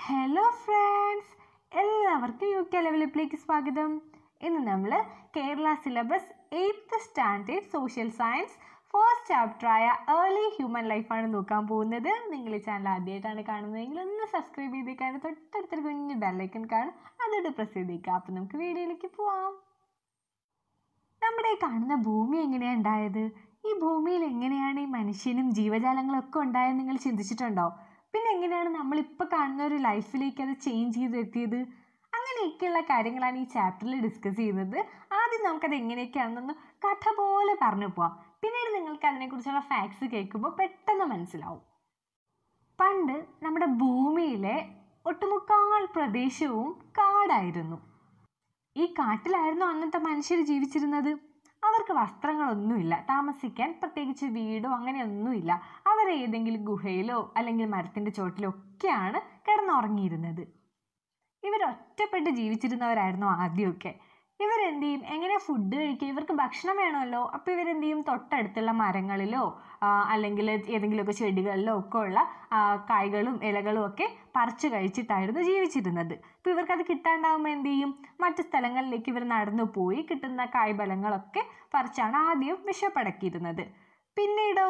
hello friends എല്ലാവർക്കും U K ലെവലിപ്പിലേക്ക് സ്വാഗതം ഇന്ന് നമ്മൾ Kerala syllabus eighth standard social science first ചാപ്റ്ററായ ഏർലി ഹ്യൂമൻ ലൈഫാണ് നോക്കാൻ പോകുന്നത് നിങ്ങൾ ഈ ചാനൽ ആദ്യമായിട്ടാണ് കാണുന്നതെങ്കിൽ ഒന്ന് സബ്സ്ക്രൈബ് ചെയ്തേക്കാൻ തൊട്ടടുത്തൊരു കുഞ്ഞ് ബെല്ലൈക്കൺ കാണും അതോട് പ്രസ് ചെയ്തേക്കാം അപ്പം നമുക്ക് വീഡിയോയിലേക്ക് പോവാം നമ്മുടെ ഈ കാണുന്ന ഭൂമി എങ്ങനെയാണ് ഉണ്ടായത് ഈ ഭൂമിയിൽ എങ്ങനെയാണ് ഈ മനുഷ്യനും ജീവജാലങ്ങളും ഒക്കെ ഉണ്ടായെന്ന് നിങ്ങൾ ചിന്തിച്ചിട്ടുണ്ടോ പിന്നെ എങ്ങനെയാണ് നമ്മളിപ്പോൾ കാണുന്ന ഒരു ലൈഫിലേക്ക് അത് ചേഞ്ച് ചെയ്ത് എത്തിയത് അങ്ങനെയൊക്കെയുള്ള കാര്യങ്ങളാണ് ഈ ചാപ്റ്ററിൽ ഡിസ്കസ് ചെയ്യുന്നത് ആദ്യം നമുക്കത് എങ്ങനെയൊക്കെയാണെന്നൊന്ന് കഥ പോലെ പറഞ്ഞു പോവാം പിന്നീട് നിങ്ങൾക്ക് അതിനെക്കുറിച്ചുള്ള ഫാക്ട്സ് കേൾക്കുമ്പോൾ പെട്ടെന്ന് മനസ്സിലാവും പണ്ട് നമ്മുടെ ഭൂമിയിലെ ഒട്ടുമുക്കാൽ പ്രദേശവും കാടായിരുന്നു ഈ കാട്ടിലായിരുന്നു അന്നത്തെ മനുഷ്യർ ജീവിച്ചിരുന്നത് അവർക്ക് വസ്ത്രങ്ങളൊന്നുമില്ല താമസിക്കാൻ പ്രത്യേകിച്ച് വീടോ അങ്ങനെയൊന്നുമില്ല അവർ ഏതെങ്കിലും ഗുഹയിലോ അല്ലെങ്കിൽ മരത്തിൻ്റെ ചോട്ടിലോ ഒക്കെയാണ് കിടന്നുറങ്ങിയിരുന്നത് ഇവർ ഒറ്റപ്പെട്ട് ജീവിച്ചിരുന്നവരായിരുന്നു ആദ്യമൊക്കെ ഇവരെന്ത് ചെയ്യും എങ്ങനെ ഫുഡ് കഴിക്കുക ഇവർക്ക് ഭക്ഷണം വേണമല്ലോ അപ്പോൾ ഇവരെന്ത് ചെയ്യും തൊട്ടടുത്തുള്ള മരങ്ങളിലോ ആ, അല്ലെങ്കിൽ ഏതെങ്കിലുമൊക്കെ ചെടികളിലോ ഒക്കെ ഉള്ള ആ, കായ്കളും ഇലകളും ഒക്കെ പറിച്ചു കഴിച്ചിട്ടായിരുന്നു ജീവിച്ചിരുന്നത് അപ്പോൾ ഇവർക്കത് കിട്ടാണ്ടാവുമ്പോൾ എന്ത് ചെയ്യും മറ്റു സ്ഥലങ്ങളിലേക്ക് ഇവർ നടന്നു പോയി കിട്ടുന്ന കായ്ഫലങ്ങളൊക്കെ പറിച്ചാണ് ആദ്യം വിഷപ്പടക്കിയിരുന്നത് പിന്നീടോ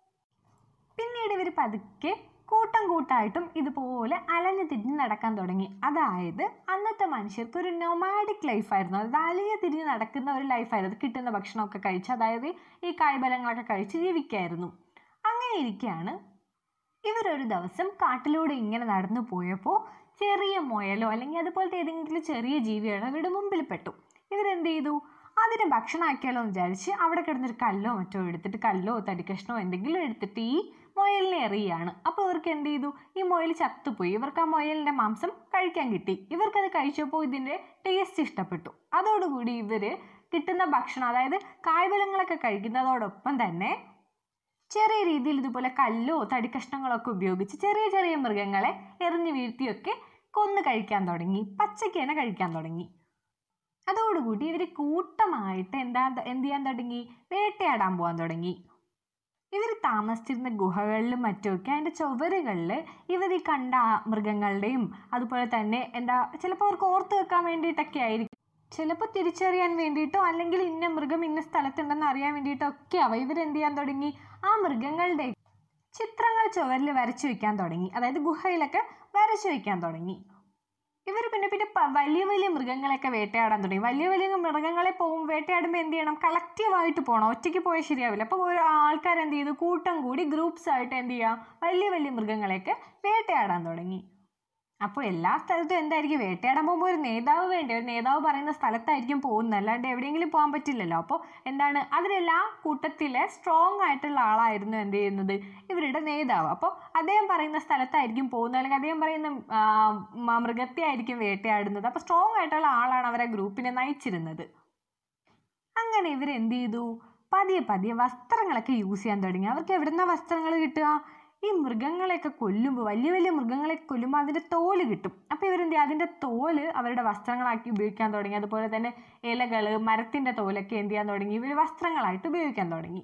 പിന്നീട് ഇവർ പതുക്കെ കൂട്ടം കൂട്ടായിട്ടും ഇതുപോലെ അലഞ്ഞു തിരിഞ്ഞ് നടക്കാൻ തുടങ്ങി അതായത് അന്നത്തെ മനുഷ്യർക്ക് ഒരു നൊമാഡിക് ലൈഫായിരുന്നു അതായത് അലഞ്ഞു തിരിഞ്ഞ് നടക്കുന്ന ഒരു ലൈഫായിരുന്നു അത് കിട്ടുന്ന ഭക്ഷണമൊക്കെ കഴിച്ച് അതായത് ഈ കായ്ഫലങ്ങളൊക്കെ കഴിച്ച് ജീവിക്കായിരുന്നു അങ്ങനെ ഇരിക്കുകയാണ് ഇവരൊരു ദിവസം കാട്ടിലൂടെ ഇങ്ങനെ നടന്നു പോയപ്പോൾ ചെറിയ മുയലോ അല്ലെങ്കിൽ അതുപോലത്തെ ഏതെങ്കിലും ചെറിയ ജീവികളോ അവരുടെ മുമ്പിൽ പെട്ടു ഇവരെന്ത് ചെയ്തു അതിനെ ഭക്ഷണമാക്കിയാലോ എന്ന് വിചാരിച്ച് അവിടെ കിടന്നൊരു കല്ലോ മറ്റോ എടുത്തിട്ട് കല്ലോ തടിക്കഷ്ണോ എന്തെങ്കിലും എടുത്തിട്ട് ഈ മുയലിനെ എറിയുകയാണ് അപ്പോൾ ഇവർക്ക് എന്ത് ചെയ്തു ഈ മുയൽ ചത്തുപോയി ഇവർക്ക് ആ മുയലിൻ്റെ മാംസം കഴിക്കാൻ കിട്ടി ഇവർക്കത് കഴിച്ചപ്പോൾ ഇതിൻ്റെ ടേസ്റ്റ് ഇഷ്ടപ്പെട്ടു അതോടുകൂടി ഇവർ കിട്ടുന്ന ഭക്ഷണം അതായത് കായ്ഫലങ്ങളൊക്കെ കഴിക്കുന്നതോടൊപ്പം തന്നെ ചെറിയ രീതിയിൽ ഇതുപോലെ കല്ലോ തടിക്കഷ്ണങ്ങളൊക്കെ ഉപയോഗിച്ച് ചെറിയ ചെറിയ മൃഗങ്ങളെ എറിഞ്ഞു വീഴ്ത്തിയൊക്കെ കൊന്നു കഴിക്കാൻ തുടങ്ങി പച്ചയ്ക്ക് തന്നെ കഴിക്കാൻ തുടങ്ങി അതോടുകൂടി ഇവർ കൂട്ടമായിട്ട് എന്താ എന്ത് ചെയ്യാൻ തുടങ്ങി വേട്ടയാടാൻ പോകാൻ തുടങ്ങി ഇവർ താമസിച്ചിരുന്ന ഗുഹകളിലും മറ്റുമൊക്കെ അതിൻ്റെ ചുവരുകളിൽ ഇവർ ഈ കണ്ട ആ മൃഗങ്ങളുടെയും അതുപോലെ തന്നെ എന്താ ചിലപ്പോൾ അവർക്ക് ഓർത്ത് വെക്കാൻ വേണ്ടിയിട്ടൊക്കെ ആയിരിക്കും ചിലപ്പോൾ തിരിച്ചറിയാൻ വേണ്ടിയിട്ടോ അല്ലെങ്കിൽ ഇന്ന മൃഗം ഇന്ന സ്ഥലത്തുണ്ടെന്ന് അറിയാൻ വേണ്ടിയിട്ടോ ഒക്കെ ആവാം ഇവരെന്ത് ചെയ്യാൻ തുടങ്ങി ആ മൃഗങ്ങളുടെ ചിത്രങ്ങൾ ചുവരിൽ വരച്ചു വെക്കാൻ തുടങ്ങി അതായത് ഗുഹയിലൊക്കെ വരച്ചു വെക്കാൻ തുടങ്ങി ഇവർ പിന്നെ പിന്നെ പ- വലിയ വലിയ മൃഗങ്ങളെയൊക്കെ വേട്ടയാടാൻ തുടങ്ങി വലിയ വലിയ മൃഗങ്ങളെ പോകും വേട്ടയാടുമ്പോൾ എന്ത് ചെയ്യണം കളക്റ്റീവായിട്ട് പോകണം ഒറ്റയ്ക്ക് പോയാൽ ശരിയാവില്ല അപ്പോൾ ഓരോ ആൾക്കാർ എന്ത് ചെയ്തു കൂട്ടം കൂടി ഗ്രൂപ്പ്സ് ആയിട്ട് എന്ത് ചെയ്യാം വലിയ വലിയ മൃഗങ്ങളെയൊക്കെ വേട്ടയാടാൻ തുടങ്ങി അപ്പോൾ എല്ലാ സ്ഥലത്തും എന്തായിരിക്കും വേട്ടയാടാൻ പോകുമ്പോൾ ഒരു നേതാവ് വേണ്ടേ ഒരു നേതാവ് പറയുന്ന സ്ഥലത്തായിരിക്കും പോകുന്നത് അല്ലാണ്ട് എവിടെയെങ്കിലും പോകാൻ പറ്റില്ലല്ലോ അപ്പോൾ എന്താണ് അതിലെല്ലാ കൂട്ടത്തിലെ സ്ട്രോങ് ആയിട്ടുള്ള ആളായിരുന്നു എന്ത് ചെയ്യുന്നത് ഇവരുടെ നേതാവ് അപ്പോൾ അദ്ദേഹം പറയുന്ന സ്ഥലത്തായിരിക്കും പോകുന്നത് അല്ലെങ്കിൽ അദ്ദേഹം പറയുന്ന ആ, മ- മൃഗത്തെ ആയിരിക്കും വേട്ടയാടുന്നത് അപ്പോൾ സ്ട്രോങ് ആയിട്ടുള്ള ആളാണ് അവരെ ഗ്രൂപ്പിനെ നയിച്ചിരുന്നത് അങ്ങനെ ഇവർ എന്ത് ചെയ്തു പതിയെ പതിയെ വസ്ത്രങ്ങളൊക്കെ യൂസ് ചെയ്യാൻ തുടങ്ങി അവർക്ക് എവിടുന്ന വസ്ത്രങ്ങൾ കിട്ടുക ഈ മൃഗങ്ങളെയൊക്കെ കൊല്ലുമ്പോൾ വലിയ വലിയ മൃഗങ്ങളെ കൊല്ലുമ്പോൾ അതിൻ്റെ തോല് കിട്ടും അപ്പോൾ ഇവരെന്ത് ചെയ്യും അതിൻ്റെ തോല് അവരുടെ വസ്ത്രങ്ങളാക്കി ഉപയോഗിക്കാൻ തുടങ്ങി അതുപോലെ തന്നെ ഇലകൾ മരത്തിൻ്റെ തോലൊക്കെ എന്ത് ചെയ്യാൻ തുടങ്ങി ഇവർ വസ്ത്രങ്ങളായിട്ട് ഉപയോഗിക്കാൻ തുടങ്ങി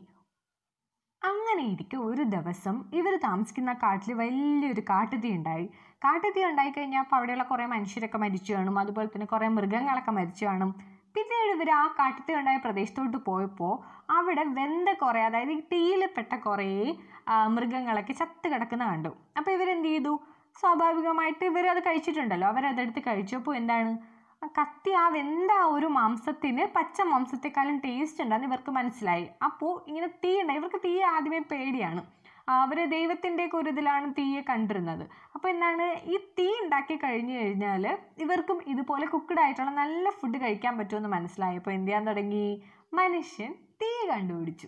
അങ്ങനെ ഇരിക്കെ ഒരു ദിവസം ഇവർ താമസിക്കുന്ന കാട്ടിൽ വലിയൊരു കാട്ടുതീ ഉണ്ടായി കാട്ടുതീ ഉണ്ടായി കഴിഞ്ഞാൽ അപ്പോൾ അവിടെയുള്ള കുറേ മനുഷ്യരൊക്കെ മരിച്ചു കാണും അതുപോലെ തന്നെ കുറേ മൃഗങ്ങളൊക്കെ മരിച്ചു കാണും പിന്നീട് ഇവർ ആ കാട്ടുതീ ഉണ്ടായ പ്രദേശത്തോട്ട് പോയപ്പോൾ അവിടെ വെന്ത കുറേ അതായത് ഈ തീയിൽപ്പെട്ട കുറേ ആ, മൃഗങ്ങളൊക്കെ ചത്ത് കിടക്കുന്ന കണ്ടു അപ്പോൾ ഇവരെന്ത് ചെയ്തു സ്വാഭാവികമായിട്ട് ഇവർ അത് കഴിച്ചിട്ടുണ്ടല്ലോ അവരതെടുത്ത് കഴിച്ചപ്പോൾ എന്താണ് ആ കത്തി ആ വെന്ത ആ ഒരു മാംസത്തിന് പച്ച മാംസത്തെക്കാളും ടേസ്റ്റ് ഉണ്ടെന്ന് ഇവർക്ക് മനസ്സിലായി അപ്പോൾ ഇങ്ങനെ തീ ഉണ്ടായി ഇവർക്ക് തീ ആദ്യമേ പേടിയാണ് അവർ ദൈവത്തിൻ്റെയൊക്കെ ഒരു ഇതിലാണ് തീയെ കണ്ടിരുന്നത് അപ്പോൾ എന്താണ് ഈ തീ ഉണ്ടാക്കി കഴിഞ്ഞു കഴിഞ്ഞാൽ ഇവർക്കും ഇതുപോലെ കുക്ക്ഡ് ആയിട്ടുള്ള നല്ല ഫുഡ് കഴിക്കാൻ പറ്റുമെന്ന് മനസ്സിലായി അപ്പോൾ എന്ത് ചെയ്യാൻ തുടങ്ങി മനുഷ്യൻ തീ കണ്ടുപിടിച്ചു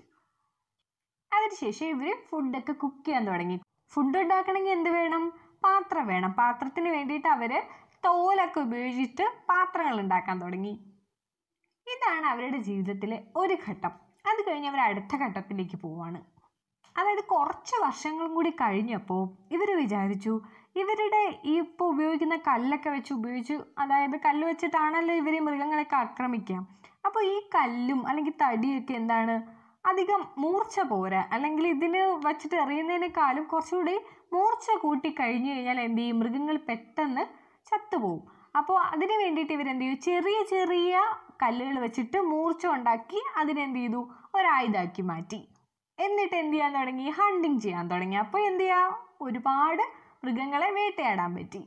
അതിനുശേഷം ഇവർ ഫുഡൊക്കെ കുക്ക് ചെയ്യാൻ തുടങ്ങി ഫുഡ് ഉണ്ടാക്കണമെങ്കിൽ എന്ത് വേണം പാത്രം വേണം പാത്രത്തിന് വേണ്ടിയിട്ട് അവർ തോലൊക്കെ ഉപയോഗിച്ചിട്ട് പാത്രങ്ങൾ ഉണ്ടാക്കാൻ തുടങ്ങി ഇതാണ് അവരുടെ ജീവിതത്തിലെ ഒരു ഘട്ടം അത് കഴിഞ്ഞ് അവർ അടുത്ത ഘട്ടത്തിലേക്ക് പോവാണ് അതായത് കുറച്ച് വർഷങ്ങളും കൂടി കഴിഞ്ഞപ്പോൾ ഇവർ വിചാരിച്ചു ഇവരുടെ ഈ ഇപ്പോൾ ഉപയോഗിക്കുന്ന കല്ലൊക്കെ വെച്ച് ഉപയോഗിച്ച് അതായത് കല്ല് വെച്ചിട്ടാണല്ലോ ഇവർ ഈ മൃഗങ്ങളെയൊക്കെ ആക്രമിക്കുക അപ്പോൾ ഈ കല്ലും അല്ലെങ്കിൽ തടിയൊക്കെ എന്താണ് അധികം മൂർച്ച പോരാ അല്ലെങ്കിൽ ഇതിന് വച്ചിട്ട് എറിയുന്നതിനേക്കാളും കുറച്ചുകൂടി മൂർച്ച കൂട്ടി കഴിഞ്ഞു കഴിഞ്ഞാൽ എന്ത് ചെയ്യും മൃഗങ്ങൾ പെട്ടെന്ന് ചത്തുപോകും അപ്പോൾ അതിന് വേണ്ടിയിട്ട് ഇവരെന്ത് ചെയ്യും ചെറിയ ചെറിയ കല്ലുകൾ വെച്ചിട്ട് മൂർച്ച ഉണ്ടാക്കി അതിനെന്ത് ചെയ്തു ഒരായുധാക്കി മാറ്റി എന്നിട്ട് എന്ത് ചെയ്യാൻ തുടങ്ങി ഹണ്ടിങ് ചെയ്യാൻ തുടങ്ങി അപ്പോൾ എന്ത് ചെയ്യാം ഒരുപാട് മൃഗങ്ങളെ വേട്ടയാടാൻ പറ്റി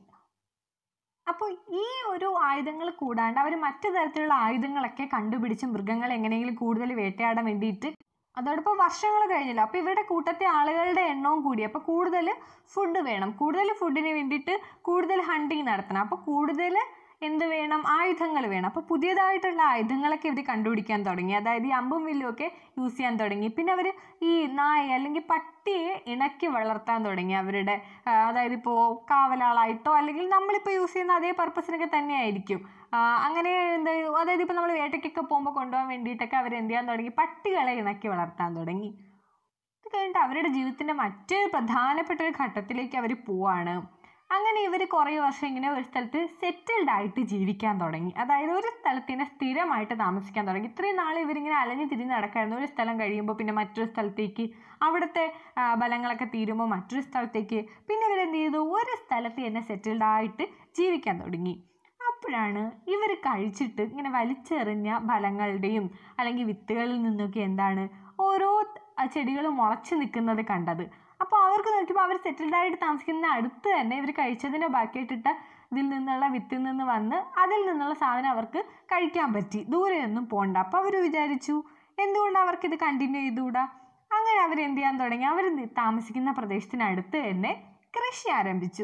അപ്പോൾ ഈ ഒരു ആയുധങ്ങൾ കൂടാണ്ട് അവർ മറ്റു തരത്തിലുള്ള ആയുധങ്ങളൊക്കെ കണ്ടുപിടിച്ച് മൃഗങ്ങളെ എങ്ങനെയെങ്കിലും കൂടുതൽ വേട്ടയാടാൻ വേണ്ടിയിട്ട് അതോടൊപ്പം വർഷങ്ങൾ കഴിഞ്ഞില്ല അപ്പോൾ ഇവരുടെ കൂട്ടത്തെ ആളുകളുടെ എണ്ണവും കൂടി അപ്പോൾ കൂടുതൽ ഫുഡ് വേണം കൂടുതൽ ഫുഡിന് വേണ്ടിയിട്ട് കൂടുതൽ ഹണ്ടിങ് നടത്തണം അപ്പോൾ കൂടുതൽ എന്ത് വേണം ആയുധങ്ങൾ വേണം അപ്പോൾ പുതിയതായിട്ടുള്ള ആയുധങ്ങളൊക്കെ ഇവർ കണ്ടുപിടിക്കാൻ തുടങ്ങി അതായത് ഈ അമ്പും വില്ലും ഒക്കെ യൂസ് ചെയ്യാൻ തുടങ്ങി പിന്നെ അവർ ഈ നായ അല്ലെങ്കിൽ പട്ടിയെ ഇണക്കി വളർത്താൻ തുടങ്ങി അവരുടെ ആ, അതായത് ഇപ്പോൾ കാവലാളായിട്ടോ അല്ലെങ്കിൽ നമ്മളിപ്പോൾ യൂസ് ചെയ്യുന്ന അതേ പർപ്പസിനൊക്കെ തന്നെയായിരിക്കും ആ, അങ്ങനെ എന്താ അതായത് ഇപ്പോൾ നമ്മൾ വേട്ടയ്ക്കൊക്കെ പോകുമ്പോൾ കൊണ്ടുപോകാൻ വേണ്ടിയിട്ടൊക്കെ അവർ എന്ത് ചെയ്യാൻ തുടങ്ങി പട്ടികളെ ഇണക്കി വളർത്താൻ തുടങ്ങി ഇത് കഴിഞ്ഞിട്ട് അവരുടെ ജീവിതത്തിൻ്റെ മറ്റ് പ്രധാനപ്പെട്ട ഒരു ഘട്ടത്തിലേക്ക് അവർ പോവാണ് അങ്ങനെ ഇവർ കുറേ വർഷം ഇങ്ങനെ ഒരു സ്ഥലത്ത് സെറ്റിൽഡ് ആയിട്ട് ജീവിക്കാൻ തുടങ്ങി അതായത് ഒരു സ്ഥലത്ത് ഇങ്ങനെ സ്ഥിരമായിട്ട് താമസിക്കാൻ തുടങ്ങി ഇത്രയും നാൾ ഇവരിങ്ങനെ അലഞ്ഞു തിരിഞ്ഞ് നടക്കായിരുന്നു ഒരു സ്ഥലം കഴിയുമ്പോൾ പിന്നെ മറ്റൊരു സ്ഥലത്തേക്ക് അവിടുത്തെ ആ, ബലങ്ങളൊക്കെ തീരുമ്പോൾ മറ്റൊരു സ്ഥലത്തേക്ക് പിന്നെ ഇവരെന്ത് ചെയ്തു ഒരു സ്ഥലത്ത് തന്നെ സെറ്റിൽഡ് ആയിട്ട് ജീവിക്കാൻ തുടങ്ങി അപ്പോഴാണ് ഇവർ കഴിച്ചിട്ട് ഇങ്ങനെ വലിച്ചെറിഞ്ഞ ഫലങ്ങളുടെയും അല്ലെങ്കിൽ വിത്തുകളിൽ നിന്നൊക്കെ എന്താണ് ഓരോ ചെടികൾ മുളച്ച് നിൽക്കുന്നത് കണ്ടത് അപ്പോൾ അവർക്ക് നോക്കിയപ്പോൾ അവർ സെറ്റിൽഡ് ആയിട്ട് താമസിക്കുന്ന അടുത്ത് തന്നെ ഇവർ കഴിച്ചതിൻ്റെ ബാക്കിയിട്ടിട്ട ഇതിൽ നിന്നുള്ള വിത്തിൽ നിന്ന് വന്ന് അതിൽ നിന്നുള്ള സാധനം അവർക്ക് കഴിക്കാൻ പറ്റി ദൂരെയൊന്നും പോകണ്ട അപ്പോൾ അവർ വിചാരിച്ചു എന്തുകൊണ്ട് അവർക്കിത് കണ്ടിന്യൂ ചെയ്തുകൂടാ അങ്ങനെ അവർ എന്ത് ചെയ്യാൻ തുടങ്ങി അവർ താമസിക്കുന്ന പ്രദേശത്തിനടുത്ത് തന്നെ കൃഷി ആരംഭിച്ചു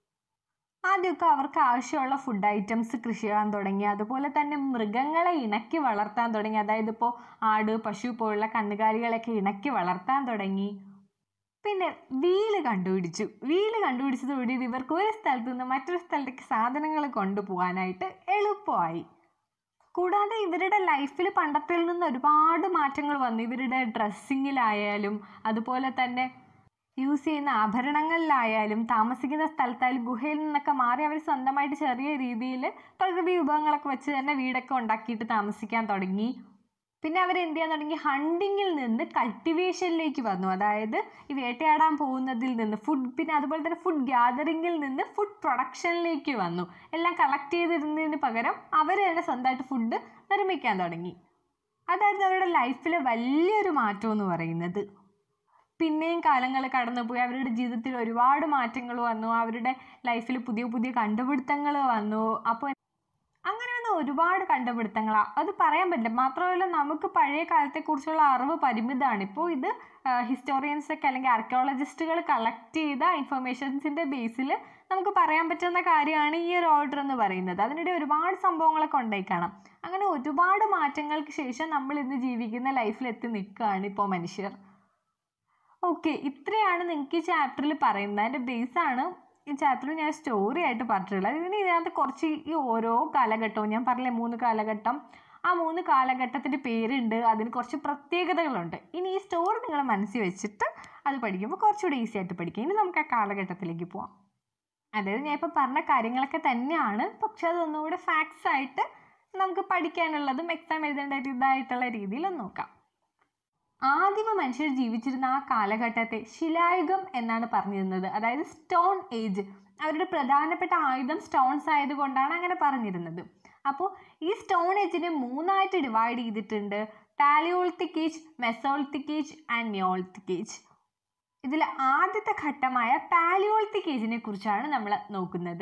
ആദ്യമൊക്കെ അവർക്ക് ആവശ്യമുള്ള ഫുഡ് ഐറ്റംസ് കൃഷി ചെയ്യാൻ തുടങ്ങി അതുപോലെ തന്നെ മൃഗങ്ങളെ ഇണക്കി വളർത്താൻ തുടങ്ങി അതായത് ഇപ്പോൾ ആട് പശു പോലുള്ള കന്നുകാലികളെയൊക്കെ ഇണക്കി വളർത്താൻ തുടങ്ങി പിന്നെ വീല് കണ്ടുപിടിച്ചു വീല് കണ്ടുപിടിച്ചതോടെ ഇവർക്ക് ഒരു സ്ഥലത്ത് നിന്ന് മറ്റൊരു സ്ഥലത്തേക്ക് സാധനങ്ങൾ കൊണ്ടുപോകാനായിട്ട് എളുപ്പമായി കൂടാതെ ഇവരുടെ ലൈഫിൽ പണ്ടത്തിൽ നിന്ന് ഒരുപാട് മാറ്റങ്ങൾ വന്നു ഇവരുടെ ഡ്രസ്സിങ്ങിലായാലും അതുപോലെ തന്നെ യൂസ് ചെയ്യുന്ന ആഭരണങ്ങളിലായാലും താമസിക്കുന്ന സ്ഥലത്തായാലും ഗുഹയിൽ നിന്നൊക്കെ മാറി അവർ സ്വന്തമായിട്ട് ചെറിയ രീതിയിൽ പ്രകൃതി വിഭവങ്ങളൊക്കെ വെച്ച് തന്നെ വീടൊക്കെ ഉണ്ടാക്കിയിട്ട് താമസിക്കാൻ തുടങ്ങി പിന്നെ അവർ എന്ത് ചെയ്യാൻ തുടങ്ങി ഹണ്ടിങ്ങിൽ നിന്ന് കൾട്ടിവേഷനിലേക്ക് വന്നു അതായത് ഈ വേട്ടയാടാൻ പോകുന്നതിൽ നിന്ന് ഫുഡ് പിന്നെ അതുപോലെ തന്നെ ഫുഡ് ഗ്യാതറിങ്ങിൽ നിന്ന് ഫുഡ് പ്രൊഡക്ഷനിലേക്ക് വന്നു എല്ലാം കളക്ട് ചെയ്തിരുന്നതിന് പകരം അവർ തന്നെ സ്വന്തമായിട്ട് ഫുഡ് നിർമ്മിക്കാൻ തുടങ്ങി അതായിരുന്നു അവരുടെ ലൈഫിൽ വലിയൊരു മാറ്റം എന്ന് പറയുന്നത് പിന്നെയും കാലങ്ങൾ കടന്നുപോയി അവരുടെ ജീവിതത്തിൽ ഒരുപാട് മാറ്റങ്ങൾ വന്നു അവരുടെ ലൈഫിൽ പുതിയ പുതിയ കണ്ടുപിടുത്തങ്ങൾ വന്നു അപ്പോൾ അങ്ങനെ വന്ന ഒരുപാട് കണ്ടുപിടുത്തങ്ങളാണ് അത് പറയാൻ പറ്റില്ല മാത്രമല്ല നമുക്ക് പഴയ കാലത്തെക്കുറിച്ചുള്ള അറിവ് പരിമിതമാണ് ഇപ്പോൾ ഇത് ഹിസ്റ്റോറിയൻസ് ഒക്കെ അല്ലെങ്കിൽ ആർക്കിയോളജിസ്റ്റുകൾ കളക്ട് ചെയ്ത ഇൻഫർമേഷൻസിൻ്റെ ബേസിൽ നമുക്ക് പറയാൻ പറ്റുന്ന കാര്യമാണ് ഈ ഒരു ഓർഡർ എന്ന് പറയുന്നത് അതിനിടെ ഒരുപാട് സംഭവങ്ങളൊക്കെ ഉണ്ടായി കാണാം അങ്ങനെ ഒരുപാട് മാറ്റങ്ങൾക്ക് ശേഷം നമ്മൾ ഇന്ന് ജീവിക്കുന്ന ലൈഫിൽ എത്തി നിൽക്കുകയാണ് ഇപ്പോൾ മനുഷ്യർ ഓക്കെ ഇത്രയാണ് നിങ്ങൾക്ക് ഈ ചാപ്റ്ററിൽ പറയുന്നത് അതിൻ്റെ ബേസാണ് ഈ ചാപ്റ്ററിൽ ഞാൻ സ്റ്റോറി ആയിട്ട് പറഞ്ഞിട്ടുള്ളത് ഇതിന് ഇതിനകത്ത് കുറച്ച് ഈ ഓരോ കാലഘട്ടവും ഞാൻ പറഞ്ഞില്ലേ മൂന്ന് കാലഘട്ടം ആ മൂന്ന് കാലഘട്ടത്തിൻ്റെ പേരുണ്ട് അതിന് കുറച്ച് പ്രത്യേകതകളുണ്ട് ഇനി ഈ സ്റ്റോറി നിങ്ങൾ മനസ്സിൽ വെച്ചിട്ട് അത് പഠിക്കുമ്പോൾ കുറച്ചുകൂടി ഈസി ആയിട്ട് പഠിക്കും ഇനി നമുക്ക് ആ കാലഘട്ടത്തിലേക്ക് പോവാം അതായത് ഞാൻ ഇപ്പോൾ പറഞ്ഞ കാര്യങ്ങളൊക്കെ തന്നെയാണ് പക്ഷെ അതൊന്നുകൂടെ ഫാക്ട്സ് ആയിട്ട് നമുക്ക് പഠിക്കാനുള്ളതും എക്സാം എഴുതേണ്ട ഇതായിട്ടുള്ള രീതിയിൽ ഒന്ന് നോക്കാം ആദിമ മനുഷ്യർ ജീവിച്ചിരുന്ന ആ കാലഘട്ടത്തെ ശിലായുഗം എന്നാണ് പറഞ്ഞിരുന്നത് അതായത് സ്റ്റോൺ ഏജ് അവരുടെ പ്രധാനപ്പെട്ട ആയുധം സ്റ്റോൺസ് ആയതുകൊണ്ടാണ് അങ്ങനെ പറഞ്ഞിരുന്നത് അപ്പോൾ ഈ സ്റ്റോൺ ഏജിനെ മൂന്നായിട്ട് ഡിവൈഡ് ചെയ്തിട്ടുണ്ട് paleolithic age mesolithic age and neolithic age ഇതിൽ ആദ്യത്തെ ഘട്ടമായ പാലിയോളിത്തിക് ഏജിനെ കുറിച്ചാണ് നമ്മൾ നോക്കുന്നത്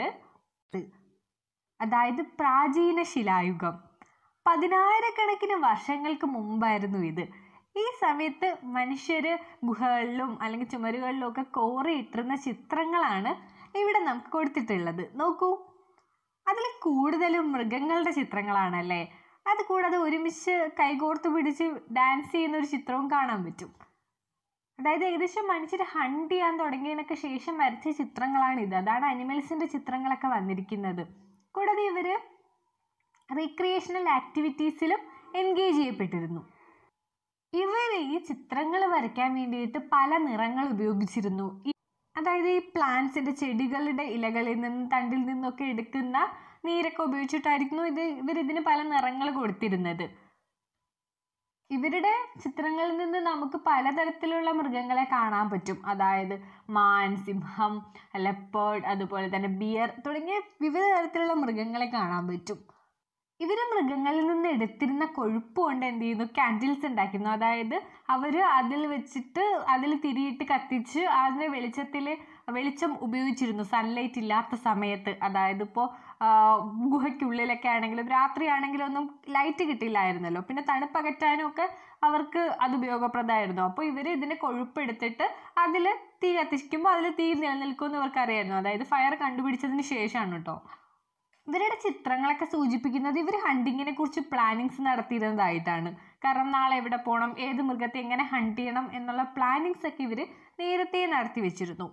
അതായത് പ്രാചീന ശിലായുഗം പതിനായിരക്കണക്കിന് വർഷങ്ങൾക്ക് മുമ്പായിരുന്നു ഇത് ഈ സമയത്ത് മനുഷ്യർ ഗുഹകളിലും അല്ലെങ്കിൽ ചുമരുകളിലും ഒക്കെ കോറിയിട്ടിരുന്ന ചിത്രങ്ങളാണ് ഇവിടെ നമുക്ക് കൊടുത്തിട്ടുള്ളത് നോക്കൂ അതിൽ കൂടുതലും മൃഗങ്ങളുടെ ചിത്രങ്ങളാണല്ലേ അത് കൂടാതെ ഒരുമിച്ച് കൈകോർത്ത് പിടിച്ച് ഡാൻസ് ചെയ്യുന്ന ഒരു ചിത്രവും കാണാൻ പറ്റും അതായത് ഏകദേശം മനുഷ്യർ ഹണ്ട് ചെയ്യാൻ തുടങ്ങിയതിനൊക്കെ ശേഷം വരച്ച ചിത്രങ്ങളാണിത് അതാണ് അനിമൽസിൻ്റെ ചിത്രങ്ങളൊക്കെ വന്നിരിക്കുന്നത് കൂടാതെ ഇവർ റീക്രിയേഷണൽ ആക്ടിവിറ്റീസിലും എൻഗേജ് ചെയ്യപ്പെട്ടിരുന്നു ഇവർ ഈ ചിത്രങ്ങൾ വരയ്ക്കാൻ വേണ്ടിയിട്ട് പല നിറങ്ങൾ ഉപയോഗിച്ചിരുന്നു ഈ- അതായത് ഈ പ്ലാന്റ്സിന്റെ ചെടികളുടെ ഇലകളിൽ നിന്നും തണ്ടിൽ നിന്നൊക്കെ എടുക്കുന്ന നീരൊക്കെ ഉപയോഗിച്ചിട്ടായിരുന്നു ഇത് ഇവർ ഇതിന് പല നിറങ്ങൾ കൊടുത്തിരുന്നത് ഇവരുടെ ചിത്രങ്ങളിൽ നിന്ന് നമുക്ക് പലതരത്തിലുള്ള മൃഗങ്ങളെ കാണാൻ പറ്റും അതായത് മാൻ സിംഹം ലെപ്പേർഡ് അതുപോലെ തന്നെ ബിയർ തുടങ്ങിയ വിവിധ തരത്തിലുള്ള മൃഗങ്ങളെ കാണാൻ പറ്റും ഇവർ മൃഗങ്ങളിൽ നിന്ന് എടുത്തിരുന്ന കൊഴുപ്പ് കൊണ്ട് എന്ത് ചെയ്യുന്നു കാൻഡിൽസ് ഉണ്ടാക്കുന്നു അതായത് അവർ അതിൽ വെച്ചിട്ട് അതിൽ തിരിയിട്ട് കത്തിച്ച് അതിന് വെളിച്ചത്തിൽ വെളിച്ചം ഉപയോഗിച്ചിരുന്നു സൺലൈറ്റ് ഇല്ലാത്ത സമയത്ത് അതായത് ഇപ്പോൾ ഗുഹയ്ക്കുള്ളിലൊക്കെ ആണെങ്കിലും രാത്രിയാണെങ്കിലും ഒന്നും ലൈറ്റ് കിട്ടില്ലായിരുന്നല്ലോ പിന്നെ തണുപ്പകറ്റാനും ഒക്കെ അവർക്ക് അത് ഉപയോഗപ്രദമായിരുന്നു അപ്പോൾ ഇവർ ഇതിൻ്റെ കൊഴുപ്പെടുത്തിട്ട് അതിൽ തീ കത്തിക്കുമ്പോൾ അതിൽ തീ നിലനിൽക്കുമെന്ന് ഇവർക്ക് അറിയായിരുന്നു അതായത് ഫയർ കണ്ടുപിടിച്ചതിന് ശേഷമാണ് കേട്ടോ ഇവരുടെ ചിത്രങ്ങളൊക്കെ സൂചിപ്പിക്കുന്നത് ഇവർ ഹണ്ടിങ്ങിനെ കുറിച്ച് പ്ലാനിങ്സ് നടത്തിയിരുന്നതായിട്ടാണ് കാരണം നാളെ എവിടെ പോകണം ഏത് മൃഗത്തെ എങ്ങനെ ഹണ്ട് ചെയ്യണം എന്നുള്ള പ്ലാനിങ്സ് ഒക്കെ ഇവർ നേരത്തെ നടത്തി വെച്ചിരുന്നു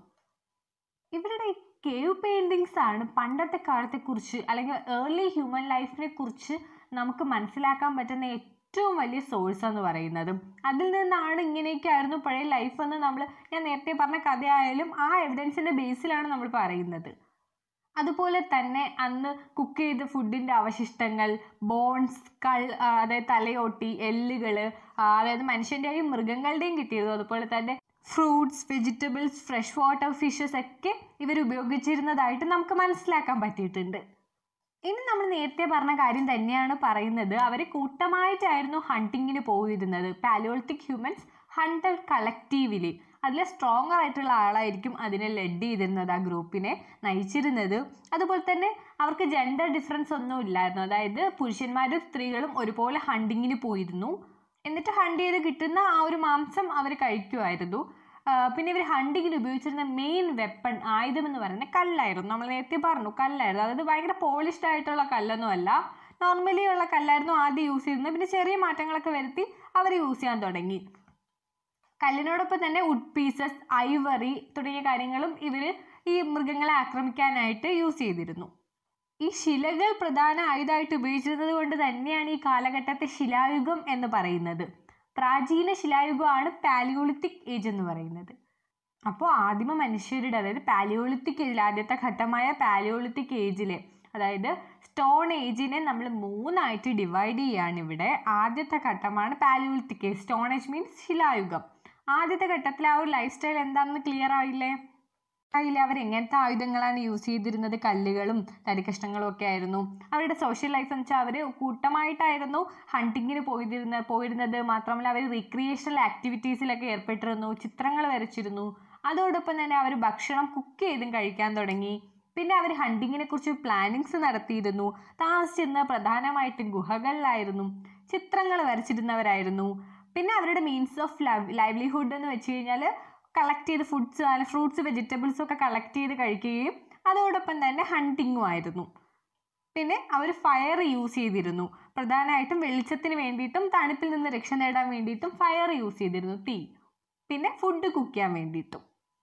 ഇവരുടെ ഈ കേവ് പെയിൻറ്റിങ്സ് ആണ് പണ്ടത്തെ കാലത്തെക്കുറിച്ച് അല്ലെങ്കിൽ ഏർലി ഹ്യൂമൻ ലൈഫിനെ കുറിച്ച് നമുക്ക് മനസ്സിലാക്കാൻ പറ്റുന്ന ഏറ്റവും വലിയ സോഴ്സ് എന്ന് പറയുന്നത് അതിൽ നിന്നാണ് ഇങ്ങനെയൊക്കെ ആയിരുന്നു പഴയ ലൈഫ് എന്ന് നമ്മൾ ഞാൻ നേരത്തെ പറഞ്ഞ കഥയായാലും ആ എവിഡൻസിൻ്റെ ബേസിലാണ് നമ്മൾ പറയുന്നത് അതുപോലെ തന്നെ അന്ന് കുക്ക് ചെയ്ത ഫുഡിൻ്റെ അവശിഷ്ടങ്ങൾ ബോൺസ് കൾ അതായത് തലയോട്ടി എല്ലുകൾ അതായത് മനുഷ്യൻ്റെയും മൃഗങ്ങളുടെയും കിട്ടിയിരുന്നു അതുപോലെ തന്നെ fruits vegetables fresh water fishes ഒക്കെ ഇവർ ഉപയോഗിച്ചിരുന്നതായിട്ട് നമുക്ക് മനസ്സിലാക്കാൻ പറ്റിയിട്ടുണ്ട് ഇനി നമ്മൾ നേരത്തെ പറഞ്ഞ കാര്യം തന്നെയാണ് പറയുന്നത് അവർ കൂട്ടമായിട്ടായിരുന്നു ഹണ്ടിങ്ങിന് പോയിരുന്നത് പാലിയോളിത്തിക് ഹ്യൂമൻസ് ഹണ്ടർ കളക്റ്റീവിലി അതിൽ സ്ട്രോങ്ങർ ആയിട്ടുള്ള ആളായിരിക്കും അതിനെ ലെഡ് ചെയ്തിരുന്നത് ആ ഗ്രൂപ്പിനെ നയിച്ചിരുന്നത് അതുപോലെ തന്നെ അവർക്ക് ജെൻഡർ ഡിഫറൻസ് ഒന്നും ഇല്ലായിരുന്നു അതായത് പുരുഷന്മാരും സ്ത്രീകളും ഒരുപോലെ ഹണ്ടിങ്ങിന് പോയിരുന്നു എന്നിട്ട് ഹണ്ട് ചെയ്ത് കിട്ടുന്ന ആ ഒരു മാംസം അവർ കഴിക്കുമായിരുന്നു പിന്നെ ഇവർ ഹണ്ടിങ്ങിന് ഉപയോഗിച്ചിരുന്ന മെയിൻ വെപ്പൺ ആയുധം എന്ന് പറയുന്നത് കല്ലായിരുന്നു നമ്മൾ നേരത്തെ പറഞ്ഞു കല്ലായിരുന്നു അതായത് ഭയങ്കര പോളിഷ്ഡ് ആയിട്ടുള്ള കല്ലൊന്നും അല്ല നോർമലി ഉള്ള കല്ലായിരുന്നു ആദ്യം യൂസ് ചെയ്യുന്നത് പിന്നെ ചെറിയ മാറ്റങ്ങളൊക്കെ വരുത്തി അവർ യൂസ് ചെയ്യാൻ തുടങ്ങി കല്ലിനോടൊപ്പം തന്നെ വുഡ് പീസസ് ഐവറി തുടങ്ങിയ കാര്യങ്ങളും ഇവർ ഈ മൃഗങ്ങളെ ആക്രമിക്കാനായിട്ട് യൂസ് ചെയ്തിരുന്നു ഈ ശിലകൾ പ്രധാന ആയുധമായിട്ട് ഉപയോഗിച്ചിരുന്നത് കൊണ്ട് തന്നെയാണ് ഈ കാലഘട്ടത്തെ ശിലായുഗം എന്ന് പറയുന്നത് പ്രാചീന ശിലായുഗമാണ് പാലിയോളിത്തിക് ഏജ് എന്ന് പറയുന്നത് അപ്പോൾ ആദിമ മനുഷ്യരുടെ അതായത് പാലിയോളിത്തിക് ഏജിൽ ആദ്യത്തെ ഘട്ടമായ പാലിയോളിത്തിക് ഏജിലെ അതായത് സ്റ്റോൺ ഏജിനെ നമ്മൾ മൂന്നായിട്ട് ഡിവൈഡ് ചെയ്യുകയാണ് ഇവിടെ ആദ്യത്തെ ഘട്ടമാണ് paleolithic age stone age means ശിലായുഗം ആദ്യത്തെ ഘട്ടത്തിൽ ആ ഒരു ലൈഫ് സ്റ്റൈൽ എന്താണെന്ന് ക്ലിയർ ആയില്ലേ ആയില്ല അവർ എങ്ങനത്തെ ആയുധങ്ങളാണ് യൂസ് ചെയ്തിരുന്നത് കല്ലുകളും തടിക്കഷ്ണങ്ങളും ഒക്കെ ആയിരുന്നു അവരുടെ സോഷ്യൽ ലൈഫ് എന്ന് വെച്ചാൽ അവർ കൂട്ടമായിട്ടായിരുന്നു ഹണ്ടിങ്ങിന് പോയിരുന്ന പോയിരുന്നത് മാത്രമല്ല അവർ റീക്രിയേഷണൽ ആക്ടിവിറ്റീസിലൊക്കെ ഏർപ്പെട്ടിരുന്നു ചിത്രങ്ങൾ വരച്ചിരുന്നു അതോടൊപ്പം തന്നെ അവർ ഭക്ഷണം കുക്ക് ചെയ്തും കഴിക്കാൻ തുടങ്ങി പിന്നെ അവർ ഹണ്ടിങ്ങിനെ കുറിച്ച് പ്ലാനിങ്സ് നടത്തിയിരുന്നു താമസിച്ചിരുന്നത് പ്രധാനമായിട്ടും ഗുഹകളിലായിരുന്നു ചിത്രങ്ങൾ വരച്ചിരുന്നവരായിരുന്നു പിന്നെ അവരുടെ മീൻസ് ഓഫ് ലൈവ്ലിഹുഡ് എന്ന് വെച്ച് കഴിഞ്ഞാൽ കളക്ട് ചെയ്ത് ഫുഡ്സ് ഫ്രൂട്ട്സ് വെജിറ്റബിൾസ് ഒക്കെ കളക്ട് ചെയ്ത് കഴിക്കുകയും അതോടൊപ്പം തന്നെ ഹണ്ടിങ്ങും ആയിരുന്നു പിന്നെ അവർ ഫയർ യൂസ് ചെയ്തിരുന്നു പ്രധാനമായിട്ടും വെളിച്ചത്തിന് വേണ്ടിയിട്ടും തണുപ്പിൽ നിന്ന് രക്ഷ നേടാൻ വേണ്ടിയിട്ടും ഫയർ യൂസ് ചെയ്തിരുന്നു തീ പിന്നെ ഫുഡ് കുക്ക് ചെയ്യാൻ വേണ്ടിയിട്ടും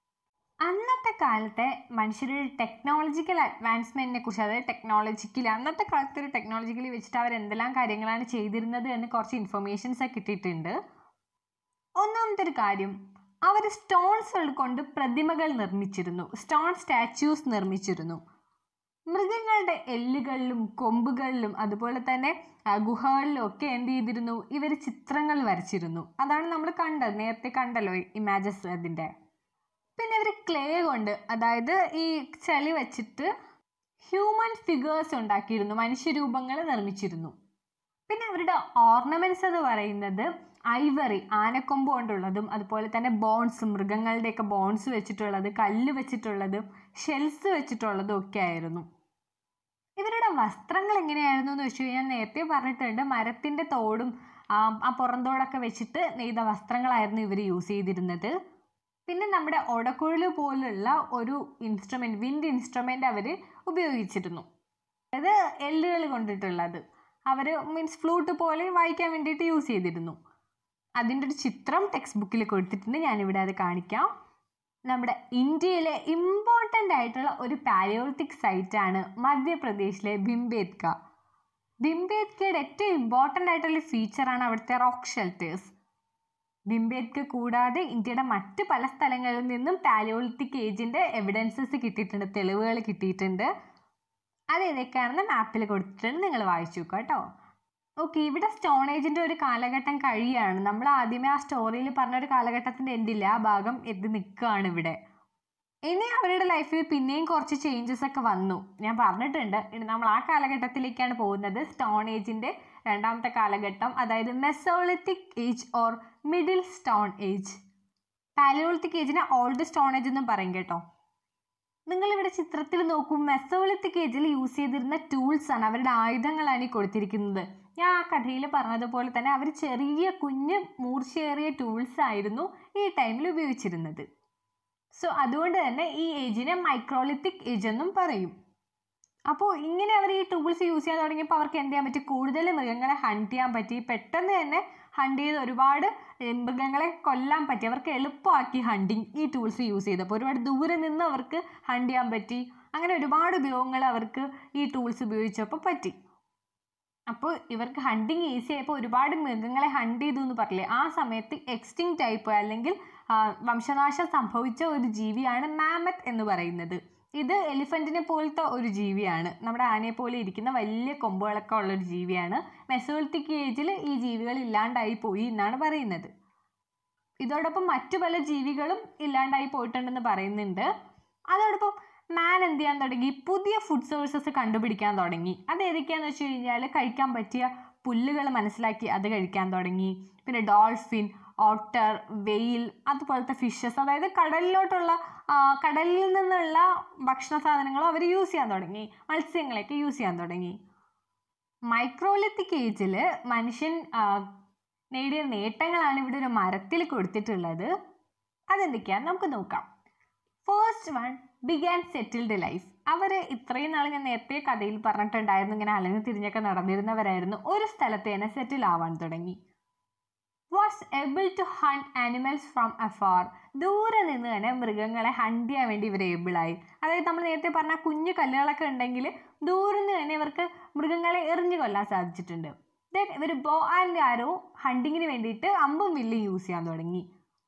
അന്നത്തെ കാലത്തെ മനുഷ്യരുടെ ടെക്നോളജിക്കൽ അഡ്വാൻസ്മെൻറ്റിനെ കുറിച്ച് അതായത് ടെക്നോളജിക്കലി അന്നത്തെ കാലത്തെ ഒരു ടെക്നോളജിക്കലി വെച്ചിട്ട് അവർ എന്തെല്ലാം കാര്യങ്ങളാണ് ചെയ്തിരുന്നത് എന്ന് കുറച്ച് ഇൻഫർമേഷൻസ് കിട്ടിയിട്ടുണ്ട് ഒന്നാമത്തെ ഒരു കാര്യം അവർ സ്റ്റോൺസ് കൊണ്ട് പ്രതിമകൾ നിർമ്മിച്ചിരുന്നു സ്റ്റോൺ സ്റ്റാച്യൂസ് നിർമ്മിച്ചിരുന്നു മൃഗങ്ങളുടെ എല്ലുകളിലും കൊമ്പുകളിലും അതുപോലെ തന്നെ ഗുഹകളിലും ഒക്കെ എന്ത് ചെയ്തിരുന്നു ഇവർ ചിത്രങ്ങൾ വരച്ചിരുന്നു അതാണ് നമ്മൾ കണ്ടത് നേരത്തെ കണ്ടല്ലോ ഇമാജസ് അതിൻ്റെ പിന്നെ ഇവർ ക്ലേ കൊണ്ട് അതായത് ഈ ചെളി വെച്ചിട്ട് ഹ്യൂമൻ ഫിഗേഴ്സ് ഉണ്ടാക്കിയിരുന്നു മനുഷ്യരൂപങ്ങൾ നിർമ്മിച്ചിരുന്നു പിന്നെ അവരുടെ ഓർണമെന്റ്സ് എന്ന് പറയുന്നത് ഐവറി ആനക്കൊമ്പ് കൊണ്ടുള്ളതും അതുപോലെ തന്നെ ബോൺസ് മൃഗങ്ങളുടെയൊക്കെ ബോൺസ് വെച്ചിട്ടുള്ളത് കല്ല് വെച്ചിട്ടുള്ളത് ഷെൽസ് വെച്ചിട്ടുള്ളതും ഒക്കെ ആയിരുന്നു ഇവരുടെ വസ്ത്രങ്ങൾ എങ്ങനെയായിരുന്നു എന്ന് വെച്ച് കഴിഞ്ഞാൽ നേരത്തെ പറഞ്ഞിട്ടുണ്ട് മരത്തിൻ്റെ തോടും ആ പുറന്തോടൊക്കെ വെച്ചിട്ട് നെയ്ത വസ്ത്രങ്ങളായിരുന്നു ഇവർ യൂസ് ചെയ്തിരുന്നത് പിന്നെ നമ്മുടെ ഒടക്കുഴൽ പോലുള്ള ഒരു ഇൻസ്ട്രുമെൻറ്റ് വിൻഡ് ഇൻസ്ട്രുമെൻ്റ് അവർ ഉപയോഗിച്ചിരുന്നു അതായത് എല്ലുകൾ കൊണ്ടിട്ടുള്ളത് അവർ മീൻസ് ഫ്ലൂട്ട് പോലെ വായിക്കാൻ വേണ്ടിയിട്ട് യൂസ് ചെയ്തിരുന്നു അതിൻ്റെ ഒരു ചിത്രം ടെക്സ്റ്റ് ബുക്കിൽ കൊടുത്തിട്ടുണ്ട് ഞാനിവിടെ അത് കാണിക്കാം നമ്മുടെ ഇന്ത്യയിലെ ഇമ്പോർട്ടൻ്റ് ആയിട്ടുള്ള ഒരു പാലിയോളിത്തിക് സൈറ്റാണ് മധ്യപ്രദേശിലെ ഭിംബേത്ക ഭിംബേത്കയുടെ ഏറ്റവും ഇമ്പോർട്ടൻ്റ് ആയിട്ടുള്ള ഫീച്ചറാണ് അവിടുത്തെ റോക്ക് ഷെൽറ്റേഴ്സ് ഭിംബേത്ക കൂടാതെ ഇന്ത്യയുടെ മറ്റ് പല സ്ഥലങ്ങളിൽ നിന്നും പാലിയോളിത്തിക് ഏജിൻ്റെ എവിഡൻസസ് കിട്ടിയിട്ടുണ്ട് തെളിവുകൾ കിട്ടിയിട്ടുണ്ട് അത് ഏതൊക്കെയാണെന്ന് മാപ്പിൽ കൊടുത്തിട്ടുണ്ട് നിങ്ങൾ വായിച്ചു നോക്കുക കേട്ടോ ഓക്കെ ഇവിടെ സ്റ്റോൺ ഏജിൻ്റെ ഒരു കാലഘട്ടം കഴിയാണ് നമ്മൾ ആദ്യമേ ആ സ്റ്റോറിയിൽ പറഞ്ഞ ഒരു കാലഘട്ടത്തിൻ്റെ എൻഡില്ല ആ ഭാഗം എത്തി നിൽക്കുകയാണ് ഇവിടെ ഇനി അവരുടെ ലൈഫിൽ പിന്നെയും കുറച്ച് ചേഞ്ചസ് ഒക്കെ വന്നു ഞാൻ പറഞ്ഞിട്ടുണ്ട് ഇനി നമ്മൾ ആ കാലഘട്ടത്തിലേക്കാണ് പോകുന്നത് സ്റ്റോൺ ഏജിൻ്റെ രണ്ടാമത്തെ കാലഘട്ടം അതായത് mesolithic age or middle stone age paleolithic ഏജിനെ ഓൾഡ് സ്റ്റോൺ ഏജ് എന്നും പറയും കേട്ടോ നിങ്ങളിവിടെ ചിത്രത്തിൽ നോക്കും മെസോളിത്തിക് ഏജിൽ യൂസ് ചെയ്തിരുന്ന ടൂൾസ് ആണ് അവരുടെ ആയുധങ്ങളാണ് ഈ കൊടുത്തിരിക്കുന്നത് ഞാൻ ആ കഥയിൽ പറഞ്ഞതുപോലെ തന്നെ അവർ ചെറിയ കുഞ്ഞ് മൂർച്ചയേറിയ ടൂൾസ് ആയിരുന്നു ഈ ടൈമിൽ ഉപയോഗിച്ചിരുന്നത് സോ അതുകൊണ്ട് തന്നെ ഈ ഏജിനെ മൈക്രോളിത്തിക് ഏജ് എന്നും പറയും അപ്പോൾ ഇങ്ങനെ അവർ ഈ ടൂൾസ് യൂസ് ചെയ്യാൻ തുടങ്ങിയപ്പോൾ അവർക്ക് എന്ത് ചെയ്യാൻ പറ്റി കൂടുതൽ മൃഗങ്ങളെ ഹണ്ട് ചെയ്യാൻ പറ്റി പെട്ടെന്ന് തന്നെ ഹണ്ട് ചെയ്ത് ഒരുപാട് ഏർ, മൃഗങ്ങളെ കൊല്ലാൻ പറ്റി അവർക്ക് എളുപ്പമാക്കി ഹണ്ടിങ് ഈ ടൂൾസ് യൂസ് ചെയ്തപ്പോൾ ഒരുപാട് ദൂരെ നിന്ന് അവർക്ക് ഹണ്ട് ചെയ്യാൻ പറ്റി അങ്ങനെ ഒരുപാട് ഉപയോഗങ്ങൾ അവർക്ക് ഈ ടൂൾസ് ഉപയോഗിച്ചപ്പോൾ പറ്റി അപ്പോൾ ഇവർക്ക് ഹണ്ടിങ് ഈസി ആയപ്പോൾ ഒരുപാട് മൃഗങ്ങളെ ഹണ്ട് ചെയ്തു എന്ന് പറഞ്ഞില്ലേ ആ സമയത്ത് എക്സ്റ്റിങ് ടൈപ്പ് അല്ലെങ്കിൽ ആ, വംശനാശം സംഭവിച്ച ഒരു ജീവിയാണ് മാമത്ത് എന്ന് പറയുന്നത് ഇത് എലിഫന്റിനെ പോലത്തെ ഒരു ജീവിയാണ് നമ്മുടെ ആനയെ പോലെ ഇരിക്കുന്ന വലിയ കൊമ്പുകളൊക്കെ ഉള്ള ഒരു ജീവിയാണ് മെസോളിത്തിക് ഏജിൽ ഈ ജീവികൾ ഇല്ലാണ്ടായി പോയി എന്നാണ് പറയുന്നത് ഇതോടൊപ്പം മറ്റു പല ജീവികളും ഇല്ലാണ്ടായി പോയിട്ടുണ്ടെന്ന് പറയുന്നുണ്ട് അതോടൊപ്പം മാൻ എന്ത് ചെയ്യാൻ തുടങ്ങി പുതിയ ഫുഡ് സോഴ്സസ് കണ്ടുപിടിക്കാൻ തുടങ്ങി അത് ഏതൊക്കെയാന്ന് വെച്ച് കഴിഞ്ഞാൽ കഴിക്കാൻ പറ്റിയ പുല്ലുകൾ മനസ്സിലാക്കി അത് കഴിക്കാൻ തുടങ്ങി പിന്നെ ഡോൾഫിൻ ഓട്ടർ വെയിൽ അതുപോലത്തെ ഫിഷസ് അതായത് കടലിലോട്ടുള്ള ആ, കടലിൽ നിന്നുള്ള ഭക്ഷണ സാധനങ്ങളും അവർ യൂസ് ചെയ്യാൻ തുടങ്ങി മത്സ്യങ്ങളെയൊക്കെ യൂസ് ചെയ്യാൻ തുടങ്ങി മൈക്രോലിത്തിക് ഏജിൽ മനുഷ്യൻ ആ, നേടിയ നേട്ടങ്ങളാണ് ഇവിടെ ഒരു മരത്തിൽ കൊടുത്തിട്ടുള്ളത് അതെന്തൊക്കെയാന്ന് നമുക്ക് നോക്കാം first one big and settled life അവർ ഇത്രയും നാൾ ഞാൻ നേരത്തെ കഥയിൽ പറഞ്ഞിട്ടുണ്ടായിരുന്നു ഇങ്ങനെ അലഞ്ഞു തിരിഞ്ഞൊക്കെ നടന്നിരുന്നവരായിരുന്നു ഒരു സ്ഥലത്ത് തന്നെ സെറ്റിൽ ആവാൻ തുടങ്ങി was able to hunt animals from afar ദൂരെ നിന്ന് തന്നെ മൃഗങ്ങളെ ഹണ്ട് ചെയ്യാൻ വേണ്ടി ഇവർ ഏബിളായി അതായത് നമ്മൾ നേരത്തെ പറഞ്ഞ കുഞ്ഞു കല്ലുകളൊക്കെ ഉണ്ടെങ്കിൽ ദൂരെ നിന്ന് തന്നെ ഇവർക്ക് മൃഗങ്ങളെ എറിഞ്ഞു കൊല്ലാൻ സാധിച്ചിട്ടുണ്ട് ദെൻ ഇവർ ബോ ആൻഡ് ആരോ ഹണ്ടിങ്ങിന് വേണ്ടിയിട്ട് അമ്പും വില്ലും യൂസ് ചെയ്യാൻ തുടങ്ങി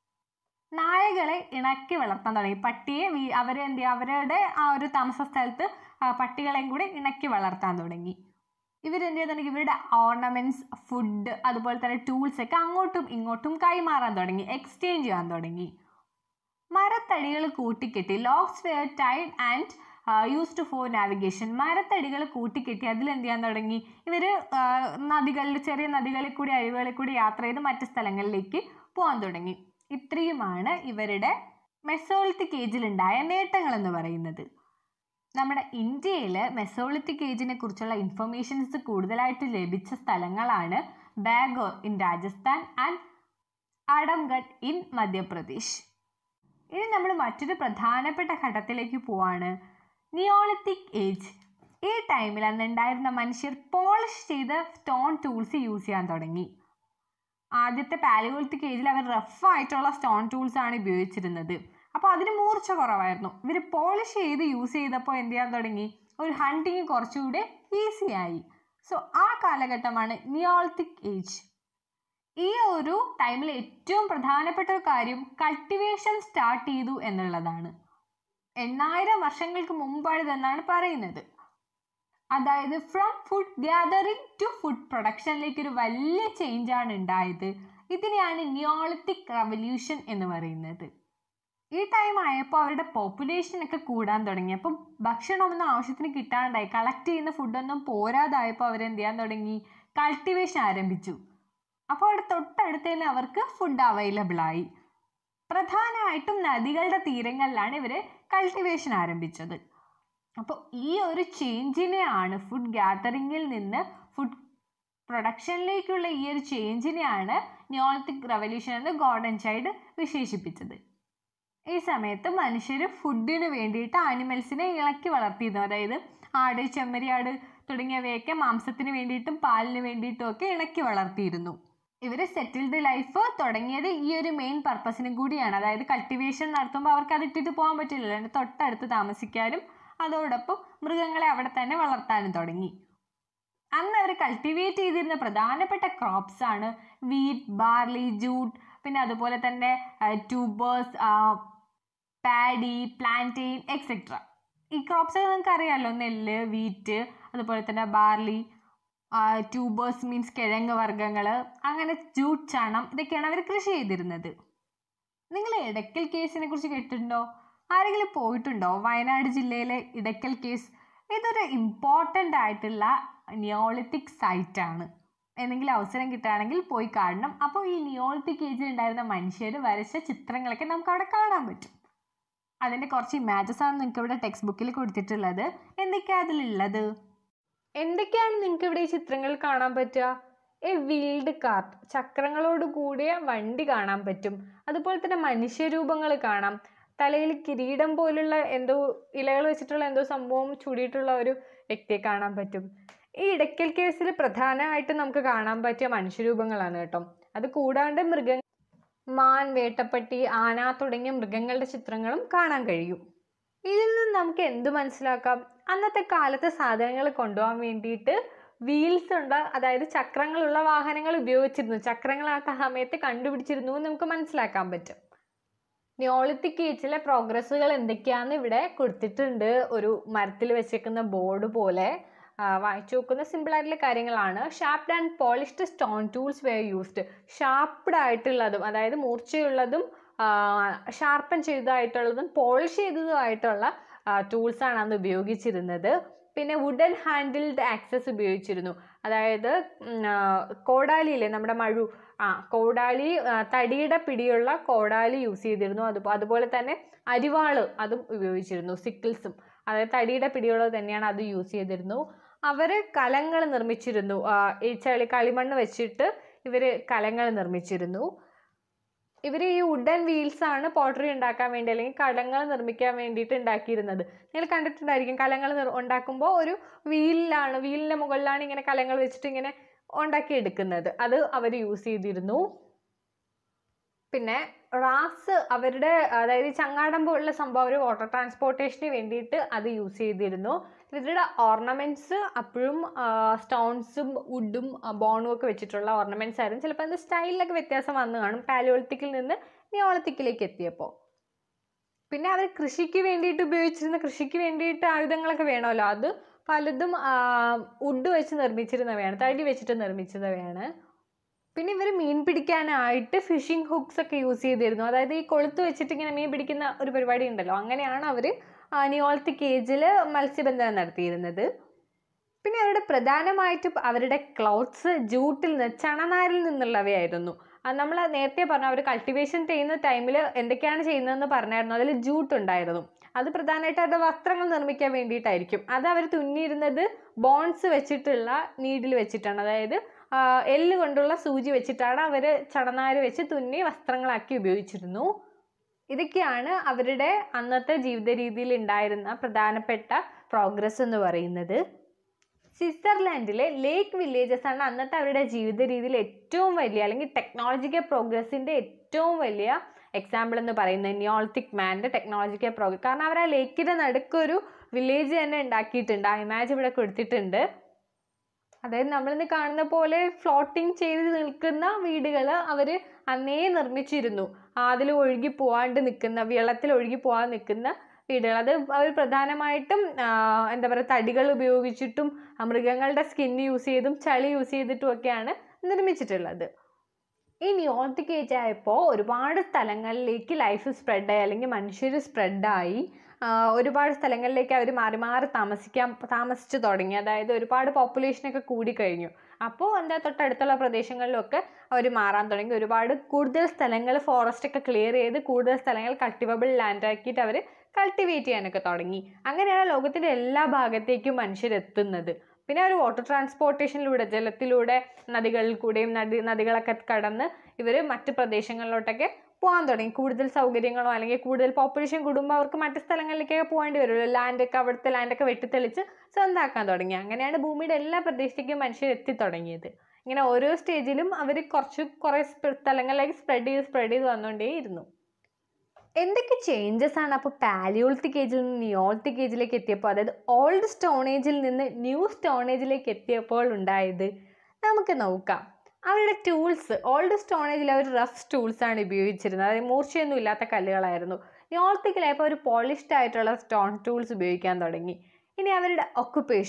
നായകളെ ഇണക്കി വളർത്താൻ തുടങ്ങി പട്ടിയെ വീ- അവരെ എന്ത് ചെയ്യുക അവരുടെ ആ ഒരു താമസ സ്ഥലത്ത് ആ പട്ടികളെയും കൂടി ഇണക്കി വളർത്താൻ തുടങ്ങി ഇവരെന്ത് ചെയ്യാൻ തുടങ്ങി ഇവരുടെ ഓർണമെന്റ്സ് ഫുഡ് അതുപോലെ തന്നെ ടൂൾസ് ഒക്കെ അങ്ങോട്ടും ഇങ്ങോട്ടും കൈമാറാൻ തുടങ്ങി എക്സ്ചേഞ്ച് ചെയ്യാൻ തുടങ്ങി മരത്തടികൾ കൂട്ടിക്കെട്ടി logs were tied and used for navigation മരത്തടികൾ കൂട്ടിക്കെട്ടി അതിൽ എന്ത് ചെയ്യാൻ തുടങ്ങി ഇവർ നദികളിൽ ചെറിയ നദികളിൽ കൂടി അഴിവുകളിൽ കൂടി യാത്ര ചെയ്ത് മറ്റ് സ്ഥലങ്ങളിലേക്ക് പോകാൻ തുടങ്ങി ഇത്രയുമാണ് ഇവരുടെ മെസോളിത്തിക് ഏജിലുണ്ടായ നേട്ടങ്ങൾ എന്ന് പറയുന്നത് നമ്മുടെ ഇന്ത്യയിൽ മെസോളിത്തിക് ഏജിനെ കുറിച്ചുള്ള ഇൻഫർമേഷൻസ് കൂടുതലായിട്ട് ലഭിച്ച സ്ഥലങ്ങളാണ് Bagor in Rajasthan and Adamgarh in Madhya Pradesh ഇനി നമ്മൾ മറ്റൊരു പ്രധാനപ്പെട്ട ഘട്ടത്തിലേക്ക് പോവാണ് നിയോളിത്തിക് ഏജ് ഈ ടൈമിൽ അന്ന് ഉണ്ടായിരുന്ന മനുഷ്യർ പോളിഷ് ചെയ്ത സ്റ്റോൺ ടൂൾസ് യൂസ് ചെയ്യാൻ തുടങ്ങി ആദ്യത്തെ പാലിയോളിത്തിക് ഏജിൽ അവർ റഫ് ആയിട്ടുള്ള സ്റ്റോൺ ടൂൾസ് ആണ് ഉപയോഗിച്ചിരുന്നത് അപ്പോൾ അതിന് മൂർച്ച കുറവായിരുന്നു ഇവർ പോളിഷ് ചെയ്ത് യൂസ് ചെയ്തപ്പോൾ എന്ത് ചെയ്യാൻ തുടങ്ങി ഒരു ഹണ്ടിങ് കുറച്ചുകൂടെ ഈസി ആയി സോ ആ കാലഘട്ടമാണ് നിയോളിത്തിക് ഏജ് ഈ ഒരു ടൈമിൽ ഏറ്റവും പ്രധാനപ്പെട്ട ഒരു കാര്യം കൾട്ടിവേഷൻ സ്റ്റാർട്ട് ചെയ്തു എന്നുള്ളതാണ് എണ്ണായിരം വർഷങ്ങൾക്ക് മുമ്പാണ് ഇതെന്നാണ് പറയുന്നത് അതായത് from food gathering to food പ്രൊഡക്ഷനിലേക്ക് ഒരു വലിയ ചേഞ്ച് ആണ് ഉണ്ടായത് ഇതിനെയാണ് നിയോളിത്തിക് റവല്യൂഷൻ എന്ന് പറയുന്നത് ഈ ടൈം ആയപ്പോൾ അവരുടെ പോപ്പുലേഷൻ ഒക്കെ കൂടാൻ തുടങ്ങി അപ്പം ഭക്ഷണമൊന്നും ആവശ്യത്തിന് കിട്ടാണ്ടായി കളക്ട് ചെയ്യുന്ന ഫുഡൊന്നും പോരാതായപ്പോൾ അവരെന്ത് ചെയ്യാൻ തുടങ്ങി കൾട്ടിവേഷൻ ആരംഭിച്ചു അപ്പോൾ അവിടെ തൊട്ടടുത്ത് തന്നെ അവർക്ക് ഫുഡ് അവൈലബിൾ ആയി പ്രധാനമായിട്ടും നദികളുടെ തീരങ്ങളിലാണ് ഇവർ കൾട്ടിവേഷൻ ആരംഭിച്ചത് അപ്പോൾ ഈ ഒരു ചേഞ്ചിനെയാണ് ഫുഡ് ഗ്യാതറിങ്ങിൽ നിന്ന് ഫുഡ് പ്രൊഡക്ഷനിലേക്കുള്ള ഈ ഒരു ചേഞ്ചിനെയാണ് ന്യോളിത്തിക് റവല്യൂഷൻ എന്ന് ഗോഡൻ ചൈൽഡ് വിശേഷിപ്പിച്ചത് ഈ സമയത്ത് മനുഷ്യർ ഫുഡിന് വേണ്ടിയിട്ട് ആനിമൽസിനെ ഇളക്കി വളർത്തിയിരുന്നു അതായത് ആട് ചെമ്മരിയാട് തുടങ്ങിയവയൊക്കെ മാംസത്തിന് വേണ്ടിയിട്ടും പാലിന് വേണ്ടിയിട്ടും ഒക്കെ ഇണക്കി വളർത്തിയിരുന്നു ഇവർ സെറ്റിൽഡ് ലൈഫ് തുടങ്ങിയത് ഈ ഒരു മെയിൻ പർപ്പസിനും കൂടിയാണ് അതായത് കൾട്ടിവേഷൻ നടത്തുമ്പോൾ അവർക്ക് അത് ഇട്ടിട്ട് പോകാൻ പറ്റില്ലല്ലോ അതിന് തൊട്ടടുത്ത് താമസിക്കാനും അതോടൊപ്പം മൃഗങ്ങളെ അവിടെ തന്നെ വളർത്താനും തുടങ്ങി അന്ന് അവർ കൾട്ടിവേറ്റ് ചെയ്തിരുന്ന പ്രധാനപ്പെട്ട ക്രോപ്സ് ആണ് വീറ്റ് ബാർലി ജൂട്ട് പിന്നെ അതുപോലെ തന്നെ ട്യൂബേഴ്സ് പാഡി പ്ലാന്റെയിൻ എക്സെട്ര ഈ ക്രോപ്സ് നിങ്ങൾക്ക് അറിയാമല്ലോ നെല്ല് വീറ്റ് അതുപോലെ തന്നെ ബാർലി ട്യൂബേഴ്സ് മീൻസ് കിഴങ്ങ് വർഗ്ഗങ്ങൾ അങ്ങനെ ജൂട്ട് ചണം ഇതൊക്കെയാണ് അവർ കൃഷി ചെയ്തിരുന്നത് നിങ്ങൾ ഇടയ്ക്കൽ കേസിനെ കുറിച്ച് കേട്ടിട്ടുണ്ടോ ആരെങ്കിലും പോയിട്ടുണ്ടോ വയനാട് ജില്ലയിലെ ഇടയ്ക്കൽ കേസ് ഇതൊരു ഇമ്പോർട്ടൻ്റ് ആയിട്ടുള്ള നിയോളിത്തിക് സൈറ്റ് ആണ് എന്തെങ്കിലും അവസരം കിട്ടുകയാണെങ്കിൽ പോയി കാണണം അപ്പോൾ ഈ നിയോളിത്തിക് ഏജിൽ ഉണ്ടായിരുന്ന മനുഷ്യർ വരച്ച ചിത്രങ്ങളൊക്കെ നമുക്ക് അവിടെ കാണാൻ പറ്റും അതിൻ്റെ കുറച്ച് ഇമാജസ് ആണ് നിങ്ങൾക്ക് ഇവിടെ ടെക്സ്റ്റ് ബുക്കിൽ കൊടുത്തിട്ടുള്ളത് എന്തൊക്കെയാണ് അതിലുള്ളത് എന്തൊക്കെയാണ് നിങ്ങൾക്ക് ഇവിടെ ഈ ചിത്രങ്ങൾ കാണാൻ പറ്റുക എ വീൽഡ് കാർട്ട് ചക്രങ്ങളോട് കൂടിയ വണ്ടി കാണാൻ പറ്റും അതുപോലെ തന്നെ മനുഷ്യരൂപങ്ങൾ കാണാം തലയിൽ കിരീടം പോലുള്ള എന്തോ ഇലകൾ വെച്ചിട്ടുള്ള എന്തോ സംഭവം ചൂടിയിട്ടുള്ള ഒരു വ്യക്തിയെ കാണാൻ പറ്റും ഈ ഇടയ്ക്കൽ കേസിൽ പ്രധാനമായിട്ടും നമുക്ക് കാണാൻ പറ്റിയ മനുഷ്യരൂപങ്ങളാണ് കേട്ടോ അത് കൂടാണ്ട് മൃഗ മാൻ വേട്ടപ്പട്ടി ആന തുടങ്ങിയ മൃഗങ്ങളുടെ ചിത്രങ്ങളും കാണാൻ കഴിയും ഇതിൽ നിന്ന് നമുക്ക് എന്ത് മനസ്സിലാക്കാം അന്നത്തെ കാലത്തെ സാധനങ്ങൾ കൊണ്ടുപോകാൻ വേണ്ടിയിട്ട് വീൽസ് ഉണ്ട് അതായത് ചക്രങ്ങളുള്ള വാഹനങ്ങൾ ഉപയോഗിച്ചിരുന്നു ചക്രങ്ങൾ ആ സമയത്ത് കണ്ടുപിടിച്ചിരുന്നു എന്ന് നമുക്ക് മനസ്സിലാക്കാൻ പറ്റും നിയോളിത്തിക് ഏജിലെ പ്രോഗ്രസ്സുകൾ എന്തൊക്കെയാണെന്ന് ഇവിടെ കൊടുത്തിട്ടുണ്ട് ഒരു മരത്തിൽ വെച്ചേക്കുന്ന ബോർഡ് പോലെ ആ, വായിച്ചു നോക്കുന്ന സിമ്പിൾ ആയിട്ടുള്ള കാര്യങ്ങളാണ് sharped and polished stone tools were used sharped ആയിട്ടുള്ളതും അതായത് മൂർച്ചയുള്ളതും ഷാർപ്പൻ ചെയ്തതായിട്ടുള്ളതും പോളിഷ് ചെയ്തതുമായിട്ടുള്ള ടൂൾസാണ് അന്ന് ഉപയോഗിച്ചിരുന്നത് പിന്നെ വുഡൻ ഹാൻഡിൽഡ് ആക്സസ് ഉപയോഗിച്ചിരുന്നു അതായത് ഉം, ആ, കോടാലിയില്ലേ നമ്മുടെ മഴു ആ കോടാലി ആ, തടിയുടെ പിടിയുള്ള കോടാലി യൂസ് ചെയ്തിരുന്നു അത് അതുപോലെ തന്നെ അരിവാള് അതും ഉപയോഗിച്ചിരുന്നു സിക്കിൾസും അതായത് തടിയുടെ പിടിയുള്ളത് തന്നെയാണ് അത് യൂസ് ചെയ്തിരുന്നു അവർ കലങ്ങൾ നിർമ്മിച്ചിരുന്നു ആ, ഈ ചെളി കളിമണ്ണ് വെച്ചിട്ട് ഇവർ കലങ്ങൾ നിർമ്മിച്ചിരുന്നു ഇവർ ഈ വുഡൻ വീൽസ് ആണ് പോട്ടറി ഉണ്ടാക്കാൻ വേണ്ടി അല്ലെങ്കിൽ കലങ്ങൾ നിർമ്മിക്കാൻ വേണ്ടിയിട്ട് ഉണ്ടാക്കിയിരുന്നത് നിങ്ങൾ കണ്ടിട്ടുണ്ടായിരിക്കും കലങ്ങൾ നിർ ഉണ്ടാക്കുമ്പോൾ ഒരു വീലിലാണ് വീലിൻ്റെ മുകളിലാണ് ഇങ്ങനെ കലങ്ങൾ വെച്ചിട്ട് ഇങ്ങനെ ഉണ്ടാക്കിയെടുക്കുന്നത് അത് അവർ യൂസ് ചെയ്തിരുന്നു പിന്നെ റാസ് അവരുടെ അതായത് ഈ ചങ്ങാടം പോലുള്ള സംഭവം അവർ വാട്ടർ ട്രാൻസ്പോർട്ടേഷന് വേണ്ടിയിട്ട് അത് യൂസ് ചെയ്തിരുന്നു ഇവരുടെ ഓർണമെന്റ്സ് അപ്പോഴും സ്റ്റോൺസും വുഡും ബോണും ഒക്കെ വെച്ചിട്ടുള്ള ഓർണമെന്റ്സ് ആയിരുന്നു ചിലപ്പോൾ അതിൻ്റെ സ്റ്റൈലിലൊക്കെ വ്യത്യാസം വന്നു കാണും പാലിയോളിത്തിക്കിൽ നിന്ന് നിയോളത്തിക്കിലേക്ക് എത്തിയപ്പോൾ പിന്നെ അവർ കൃഷിക്ക് വേണ്ടിയിട്ട് ഉപയോഗിച്ചിരുന്ന കൃഷിക്ക് വേണ്ടിയിട്ട് ആയുധങ്ങളൊക്കെ വേണമല്ലോ അത് പലതും വുഡ് വെച്ച് നിർമ്മിച്ചിരുന്നവയാണ് തടി വെച്ചിട്ട് നിർമ്മിച്ചവയാണ് പിന്നെ ഇവർ മീൻ പിടിക്കാനായിട്ട് ഫിഷിംഗ് ഹുക്സ് ഒക്കെ യൂസ് ചെയ്തിരുന്നു അതായത് ഈ കൊളുത്ത് വെച്ചിട്ട് ഇങ്ങനെ മീൻ പിടിക്കുന്ന ഒരു പരിപാടി ഉണ്ടല്ലോ അങ്ങനെയാണ് അവർ നിയോളത്തിക് ഏജിൽ മത്സ്യബന്ധനം നടത്തിയിരുന്നത് പിന്നെ അവരുടെ പ്രധാനമായിട്ടും അവരുടെ ക്ലോത്ത്സ് ജൂട്ടിൽ നിന്ന് ചണനാരിൽ നിന്നുള്ളവയായിരുന്നു നമ്മൾ നേരത്തെ പറഞ്ഞു അവർ കൾട്ടിവേഷൻ ചെയ്യുന്ന ടൈമിൽ എന്തൊക്കെയാണ് ചെയ്യുന്നതെന്ന് പറഞ്ഞായിരുന്നു അതിൽ ജൂട്ട് ഉണ്ടായിരുന്നു അത് പ്രധാനമായിട്ട് അവരുടെ വസ്ത്രങ്ങൾ നിർമ്മിക്കാൻ വേണ്ടിയിട്ടായിരിക്കും അത് അവർ തുന്നിയിരുന്നത് ബോൺസ് വെച്ചിട്ടുള്ള നീഡിൽ വെച്ചിട്ടാണ് അതായത് ആ, എല്ല് കൊണ്ടുള്ള സൂചി വെച്ചിട്ടാണ് അവർ ചണനാര് വെച്ച് തുന്നി വസ്ത്രങ്ങളാക്കി ഉപയോഗിച്ചിരുന്നു ഇതൊക്കെയാണ് അവരുടെ അന്നത്തെ ജീവിത രീതിയിൽ ഉണ്ടായിരുന്ന പ്രധാനപ്പെട്ട പ്രോഗ്രസ് എന്ന് പറയുന്നത് സ്വിറ്റ്സർലാൻഡിലെ ലേക്ക് വില്ലേജസ് ആണ് അന്നത്തെ അവരുടെ ജീവിത രീതിയിൽ ഏറ്റവും വലിയ അല്ലെങ്കിൽ ടെക്നോളജിക്കൽ പ്രോഗ്രസിൻ്റെ ഏറ്റവും വലിയ എക്സാമ്പിൾ എന്ന് പറയുന്നത് നിയോളത്തിക് മാൻ്റെ ടെക്നോളജിക്കൽ പ്രോഗ്രസ് കാരണം അവർ ആ ലേക്കിൻ്റെ നടുക്കൊരു വില്ലേജ് തന്നെ ഉണ്ടാക്കിയിട്ടുണ്ട് ആ ഇമാജ് ഇവിടെ കൊടുത്തിട്ടുണ്ട് അതായത് നമ്മളിന്ന് കാണുന്ന പോലെ ഫ്ലോട്ടിങ് ചെയ്ത് നിൽക്കുന്ന വീടുകൾ അവർ അന്നേ നിർമ്മിച്ചിരുന്നു അതിൽ ഒഴുകി പോവാണ്ട് നിൽക്കുന്ന വെള്ളത്തിൽ ഒഴുകി പോകാൻ നിൽക്കുന്ന വീടുകൾ അത് അവർ പ്രധാനമായിട്ടും ആ, എന്താ പറയുക തടികൾ ഉപയോഗിച്ചിട്ടും ആ, മൃഗങ്ങളുടെ സ്കിൻ യൂസ് ചെയ്തും ചളി യൂസ് ചെയ്തിട്ടും ഒക്കെയാണ് നിർമ്മിച്ചിട്ടുള്ളത് ഈ നിയോളത്തിക് ഏജ് ആയപ്പോൾ ഒരുപാട് സ്ഥലങ്ങളിലേക്ക് ലൈഫ് സ്പ്രെഡായി അല്ലെങ്കിൽ മനുഷ്യർ സ്പ്രെഡായി ഒരുപാട് സ്ഥലങ്ങളിലേക്ക് അവർ മാറി മാറി താമസിക്കാൻ താമസിച്ചു തുടങ്ങി അതായത് ഒരുപാട് പോപ്പുലേഷനൊക്കെ കൂടിക്കഴിഞ്ഞു അപ്പോൾ എന്താ തൊട്ടടുത്തുള്ള പ്രദേശങ്ങളിലൊക്കെ അവർ മാറാൻ തുടങ്ങി ഒരുപാട് കൂടുതൽ സ്ഥലങ്ങൾ ഫോറസ്റ്റ് ഒക്കെ ക്ലിയർ ചെയ്ത് കൂടുതൽ സ്ഥലങ്ങൾ കൾട്ടിവബിൾ ലാൻഡ് ആക്കിയിട്ട് അവർ കൾട്ടിവേറ്റ് ചെയ്യാനൊക്കെ തുടങ്ങി അങ്ങനെയാണ് ലോകത്തിൻ്റെ എല്ലാ ഭാഗത്തേക്കും മനുഷ്യരെത്തുന്നത് പിന്നെ ഒരു വാട്ടർ ട്രാൻസ്പോർട്ടേഷനിലൂടെ ജലത്തിലൂടെ നദികളിൽ കൂടെയും നദി നദികളൊക്കെ കടന്ന് ഇവർ മറ്റ് പ്രദേശങ്ങളിലോട്ടൊക്കെ പോകാൻ തുടങ്ങി കൂടുതൽ സൗകര്യങ്ങളോ അല്ലെങ്കിൽ കൂടുതൽ പോപ്പുലേഷൻ കൂടുമ്പോൾ അവർക്ക് മറ്റ് സ്ഥലങ്ങളിലേക്കൊക്കെ പോകേണ്ടി വരുമല്ലോ ലാൻഡൊക്കെ അവിടുത്തെ ലാൻഡൊക്കെ വെട്ടിത്തെളിച്ച് സ്വന്തമാക്കാൻ തുടങ്ങി അങ്ങനെയാണ് ഭൂമിയുടെ എല്ലാ പ്രദേശത്തേക്കും മനുഷ്യർ എത്തി തുടങ്ങിയത് ഇങ്ങനെ ഓരോ സ്റ്റേജിലും അവർ കുറച്ച് കുറേ സ്പ- സ്ഥലങ്ങളിലേക്ക് സ്പ്രെഡ് ചെയ്ത് സ്പ്രെഡ് ചെയ്ത് വന്നുകൊണ്ടേയിരുന്നു എന്തൊക്കെ ചേഞ്ചസ് ആണ് അപ്പോൾ പാലിയോളിത്തിക് ഏജിൽ നിന്ന് നിയോളിത്തിക് ഏജിലേക്ക് എത്തിയപ്പോൾ അതായത് ഓൾഡ് സ്റ്റോൺ ഏജിൽ നിന്ന് ന്യൂ സ്റ്റോൺ ഏജിലേക്ക് എത്തിയപ്പോൾ ഉണ്ടായത് നമുക്ക് നോക്കാം അവരുടെ ടൂൾസ് ഓൾഡ് സ്റ്റോൺ ഏജിൽ അവർ റഫ് ടൂൾസ് ആണ് ഉപയോഗിച്ചിരുന്നത് അതായത് മൂർച്ചയൊന്നും ഇല്ലാത്ത കല്ലുകളായിരുന്നു നിയോളിത്തിക്കിലായപ്പോൾ അവർ പോളിഷ്ഡ് ആയിട്ടുള്ള സ്റ്റോൺ ടൂൾസ് ഉപയോഗിക്കാൻ തുടങ്ങി ഇനി അവരുടെ ഒക്കുപ്പേഷൻ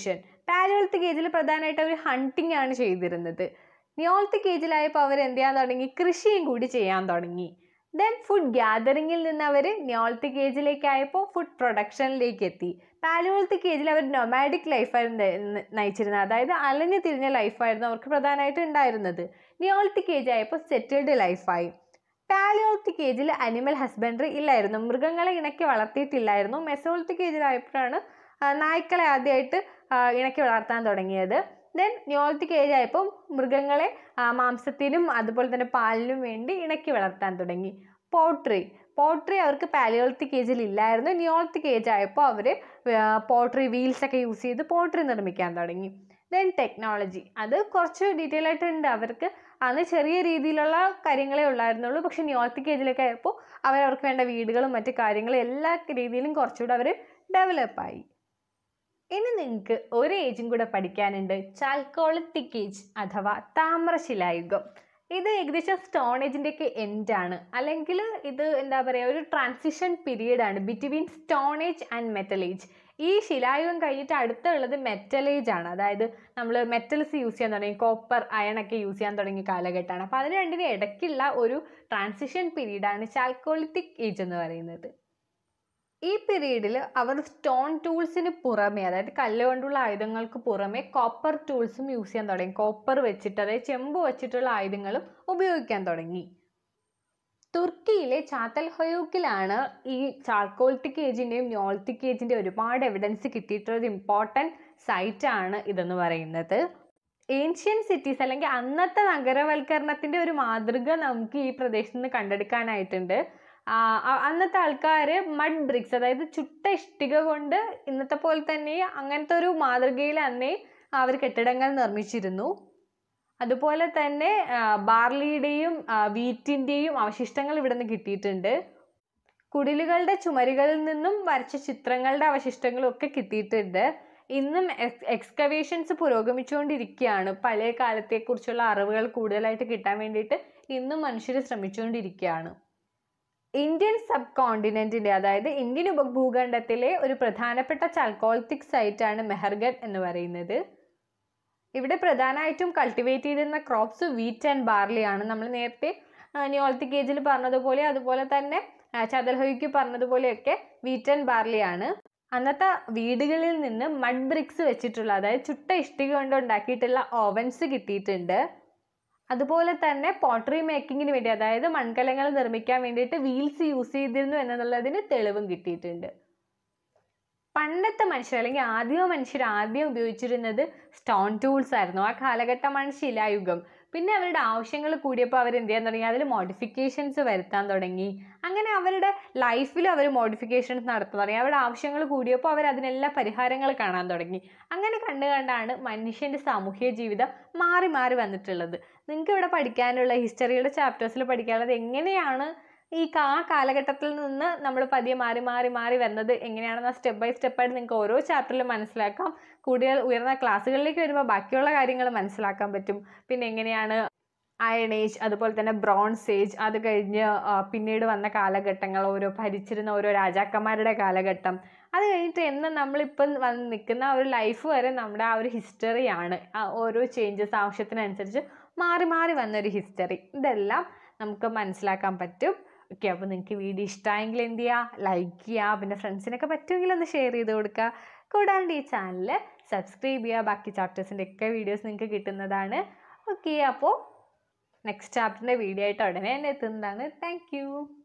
പാലിയോളിത്തിക് ഏജിൽ പ്രധാനമായിട്ട് അവർ ഹണ്ടിങ് ആണ് ചെയ്തിരുന്നത് നിയോളിത്തിക് ഏജിലായപ്പോൾ അവർ എന്ത് ചെയ്യാൻ തുടങ്ങി കൃഷിയും കൂടി ചെയ്യാൻ തുടങ്ങി ദെൻ ഫുഡ് ഗ്യാതറിങ്ങിൽ നിന്ന് അവർ നിയോളിത്തിക് ഏജിലേക്ക് ആയപ്പോൾ ഫുഡ് പ്രൊഡക്ഷനിലേക്ക് എത്തി പാലിയോളിത്തിക് ഏജിൽ അവർ നൊമാഡിക് ലൈഫായിരുന്നു നയിച്ചിരുന്നത് അതായത് അലഞ്ഞു തിരിഞ്ഞ ലൈഫായിരുന്നു അവർക്ക് പ്രധാനമായിട്ട് ഉണ്ടായിരുന്നത് നിയോളിത്തിക് ഏജ് ആയപ്പോൾ സെറ്റിൽഡ് ലൈഫായി പാലിയോളിത്തിക് ഏജിൽ അനിമൽ ഹസ്ബൻഡറി ഇല്ലായിരുന്നു മൃഗങ്ങളെ ഇണക്കി വളർത്തിയിട്ടില്ലായിരുന്നു മെസോളിത്തിക് ഏജിലായപ്പോഴാണ് ആ, നായ്ക്കളെ ആദ്യമായിട്ട് ആ, ഇണക്കി വളർത്താൻ തുടങ്ങിയത് ദെൻ നിയോളിത്തിക് ഏജ് ആയപ്പോൾ മൃഗങ്ങളെ ആ, മാംസത്തിനും അതുപോലെ തന്നെ പാലിനും വേണ്ടി ഇണക്കി വളർത്താൻ തുടങ്ങി പോട്രി പോട്രി അവർക്ക് പാലിയോളിത്തിക് ഏജിൽ ഇല്ലായിരുന്നു നിയോളിത്തിക് ഏജ് ആയപ്പോൾ അവർ പോട്രി വീൽസ് ഒക്കെ യൂസ് ചെയ്ത് പോട്രി നിർമ്മിക്കാൻ തുടങ്ങി ദെൻ ടെക്നോളജി അത് കുറച്ച് ഡീറ്റെയിൽ ആയിട്ട് ഉണ്ട് അവർക്ക് അന്ന് ചെറിയ രീതിയിലുള്ള കാര്യങ്ങളേ ഉള്ളായിരുന്നുള്ളൂ പക്ഷെ നിയോളിത്തിക് ഏജിലൊക്കെ ആയപ്പോൾ അവർ അവർക്ക് വേണ്ട വീടുകളും മറ്റു കാര്യങ്ങളും എല്ലാ രീതിയിലും കുറച്ചുകൂടെ അവർ ഡെവലപ്പായി ഇനി നിങ്ങൾക്ക് ഒരു ഏജും കൂടെ പഠിക്കാനുണ്ട് ചാൽക്കോളിത്തിക് ഏജ് അഥവാ താമ്രശിലായുഗം ഇത് ഏകദേശം സ്റ്റോൺ ഏജിൻ്റെ ഒക്കെ എൻഡാണ് അല്ലെങ്കിൽ ഇത് എന്താ പറയുക ഒരു ട്രാൻസിഷൻ പീരീഡ് ആണ് between stone age and metal age ഈ ശിലായുഗം കഴിഞ്ഞിട്ട് അടുത്തുള്ളത് മെറ്റൽ ഏജ് ആണ് അതായത് നമ്മൾ മെറ്റൽസ് യൂസ് ചെയ്യാൻ തുടങ്ങി കോപ്പർ അയൺ ഒക്കെ യൂസ് ചെയ്യാൻ തുടങ്ങിയ കാലഘട്ടമാണ് അപ്പോൾ അതിന് രണ്ടിനും ഇടയ്ക്കുള്ള ഒരു ട്രാൻസിഷൻ പീരീഡാണ് ചാൽക്കോളിത്തിക് ഏജ് എന്ന് പറയുന്നത് ഈ പീരീഡിൽ അവർ സ്റ്റോൺ ടൂൾസിന് പുറമെ അതായത് കല്ല് കൊണ്ടുള്ള ആയുധങ്ങൾക്ക് പുറമെ കോപ്പർ ടൂൾസും യൂസ് ചെയ്യാൻ തുടങ്ങി കോപ്പർ വെച്ചിട്ട് അതായത് ചെമ്പ് വെച്ചിട്ടുള്ള ആയുധങ്ങളും ഉപയോഗിക്കാൻ തുടങ്ങി തുർക്കിയിലെ ചാത്തൽ ഹൊയൂക്കിലാണ് ഈ ചാർക്കോൾത്തിക് ഏജിൻ്റെയും ന്യോൾത്തിക് ഏജിൻ്റെയും ഒരുപാട് എവിഡൻസ് കിട്ടിയിട്ടുള്ള ഒരു ഇമ്പോർട്ടൻറ്റ് സൈറ്റ് ആണ് ഇതെന്ന് പറയുന്നത് ഏൻഷ്യൻ സിറ്റീസ് അല്ലെങ്കിൽ അന്നത്തെ നഗരവൽക്കരണത്തിൻ്റെ ഒരു മാതൃക നമുക്ക് ഈ പ്രദേശത്ത് നിന്ന് കണ്ടെടുക്കാനായിട്ടുണ്ട് ആ, അ- അന്നത്തെ ആൾക്കാർ മഡ് ബ്രിക്സ് അതായത് ചുട്ട ഇഷ്ടിക കൊണ്ട് ഇന്നത്തെ പോലെ തന്നെ അങ്ങനത്തെ ഒരു മാതൃകയിൽ അന്നേ അവർ കെട്ടിടങ്ങൾ നിർമ്മിച്ചിരുന്നു അതുപോലെ തന്നെ ആ, ബാർലിയുടെയും ആ, വീറ്റിൻ്റെയും അവശിഷ്ടങ്ങൾ ഇവിടെ നിന്ന് കിട്ടിയിട്ടുണ്ട് കുടിലുകളുടെ ചുമരുകളിൽ നിന്നും വരച്ച ചിത്രങ്ങളുടെ അവശിഷ്ടങ്ങളും ഒക്കെ കിട്ടിയിട്ടുണ്ട് ഇന്നും എക്സ്കവേഷൻസ് പുരോഗമിച്ചുകൊണ്ടിരിക്കുകയാണ് പഴയ കാലത്തെക്കുറിച്ചുള്ള അറിവുകൾ കൂടുതലായിട്ട് കിട്ടാൻ വേണ്ടിയിട്ട് ഇന്നും മനുഷ്യർ ശ്രമിച്ചുകൊണ്ടിരിക്കുകയാണ് ഇന്ത്യൻ സബ് കോണ്ടിനെന്റിന്റെ അതായത് ഇന്ത്യൻ ഉപഭൂഖണ്ഡത്തിലെ ഒരു പ്രധാനപ്പെട്ട ചാൽക്കോളിത്തിക് സൈറ്റാണ് മെഹർഗഡ് എന്ന് പറയുന്നത് ഇവിടെ പ്രധാനമായിട്ടും കൾട്ടിവേറ്റ് ചെയ്തിരുന്ന ക്രോപ്സ് വീറ്റ് ആൻഡ് ബാർലി ആണ് നമ്മൾ നേരത്തെ നിയോളത്തിക് ഏജിൽ പറഞ്ഞതുപോലെ അതുപോലെ തന്നെ ചതൽഹോയ്ക്ക് പറഞ്ഞതുപോലെയൊക്കെ വീറ്റ് ആൻഡ് ബാർലി ആണ് അന്നത്തെ വീടുകളിൽ നിന്ന് മഡ് ബ്രിക്സ് വെച്ചിട്ടുള്ള അതായത് ചുട്ട ഇഷ്ടിക കൊണ്ട് ഉണ്ടാക്കിയിട്ടുള്ള ഓവൻസ് കിട്ടിയിട്ടുണ്ട് അതുപോലെ തന്നെ പോട്ടറി മേക്കിങ്ങിന് വേണ്ടി അതായത് മൺകലങ്ങൾ നിർമ്മിക്കാൻ വേണ്ടിയിട്ട് വീൽസ് യൂസ് ചെയ്തിരുന്നു എന്നുള്ളതിന് തെളിവും കിട്ടിയിട്ടുണ്ട് പണ്ടത്തെ മനുഷ്യർ അല്ലെങ്കിൽ ആദിമ മനുഷ്യർ ആദ്യം ഉപയോഗിച്ചിരുന്നത് സ്റ്റോൺ ടൂൾസ് ആയിരുന്നു ആ കാലഘട്ടമാണ് ശിലായുഗം പിന്നെ അവരുടെ ആവശ്യങ്ങൾ കൂടിയപ്പോൾ അവർ എന്ത് ചെയ്യാൻ തുടങ്ങി അതിൽ മോഡിഫിക്കേഷൻസ് വരുത്താൻ തുടങ്ങി അങ്ങനെ അവരുടെ ലൈഫിൽ അവർ മോഡിഫിക്കേഷൻസ് നടത്താൻ തുടങ്ങി അവരുടെ ആവശ്യങ്ങൾ കൂടിയപ്പോൾ അവർ അതിനെല്ലാം പരിഹാരങ്ങൾ കാണാൻ തുടങ്ങി അങ്ങനെ കണ്ടു കണ്ടാണ് മനുഷ്യൻ്റെ സാമൂഹിക ജീവിതം മാറി മാറി വന്നിട്ടുള്ളത് നിങ്ങൾക്ക് ഇവിടെ പഠിക്കാനുള്ള ഹിസ്റ്ററിയുടെ ചാപ്റ്റേഴ്സിൽ പഠിക്കാനുള്ളത് എങ്ങനെയാണ് ഈ കാ കാലഘട്ടത്തിൽ നിന്ന് നമ്മൾ പതിയെ മാറി മാറി മാറി വരുന്നത് എങ്ങനെയാണെന്ന് സ്റ്റെപ്പ് ബൈ സ്റ്റെപ്പായിട്ട് നിങ്ങൾക്ക് ഓരോ ചാപ്റ്ററിലും മനസ്സിലാക്കാം കൂടുതൽ ഉയർന്ന ക്ലാസ്സുകളിലേക്ക് വരുമ്പോൾ ബാക്കിയുള്ള കാര്യങ്ങൾ മനസ്സിലാക്കാൻ പറ്റും പിന്നെ എങ്ങനെയാണ് അയൺ ഏജ് അതുപോലെ തന്നെ ബ്രോൺസ് ഏജ് അത് കഴിഞ്ഞ് ആ, പിന്നീട് വന്ന കാലഘട്ടങ്ങൾ ഓരോ ഭരിച്ചിരുന്ന ഓരോ രാജാക്കന്മാരുടെ കാലഘട്ടം അത് കഴിഞ്ഞിട്ട് എന്ന് നമ്മളിപ്പം വന്ന് നിൽക്കുന്ന ആ ഒരു ലൈഫ് വരെ നമ്മുടെ ആ ഒരു ഹിസ്റ്ററിയാണ് ആ ഓരോ ചേഞ്ചസ് ആവശ്യത്തിനനുസരിച്ച് മാറി മാറി വന്നൊരു ഹിസ്റ്ററി ഇതെല്ലാം നമുക്ക് മനസ്സിലാക്കാൻ പറ്റും ഓക്കെ അപ്പോൾ നിങ്ങൾക്ക് വീഡിയോ ഇഷ്ടമായെങ്കിൽ എന്ത് ചെയ്യുക ലൈക്ക് ചെയ്യുക പിന്നെ ഫ്രണ്ട്സിനൊക്കെ പറ്റുമെങ്കിൽ ഒന്ന് ഷെയർ ചെയ്ത് കൊടുക്കുക കൂടാണ്ട് ഈ ചാനൽ സബ്സ്ക്രൈബ് ചെയ്യുക ബാക്കി ചാപ്റ്റേഴ്സിൻ്റെ ഒക്കെ വീഡിയോസ് നിങ്ങൾക്ക് കിട്ടുന്നതാണ് ഓക്കെ അപ്പോൾ നെക്സ്റ്റ് ചാപ്റ്ററിൻ്റെ വീഡിയോ ആയിട്ട് ഉടനെ തന്നെ എത്തുന്നതാണ് താങ്ക്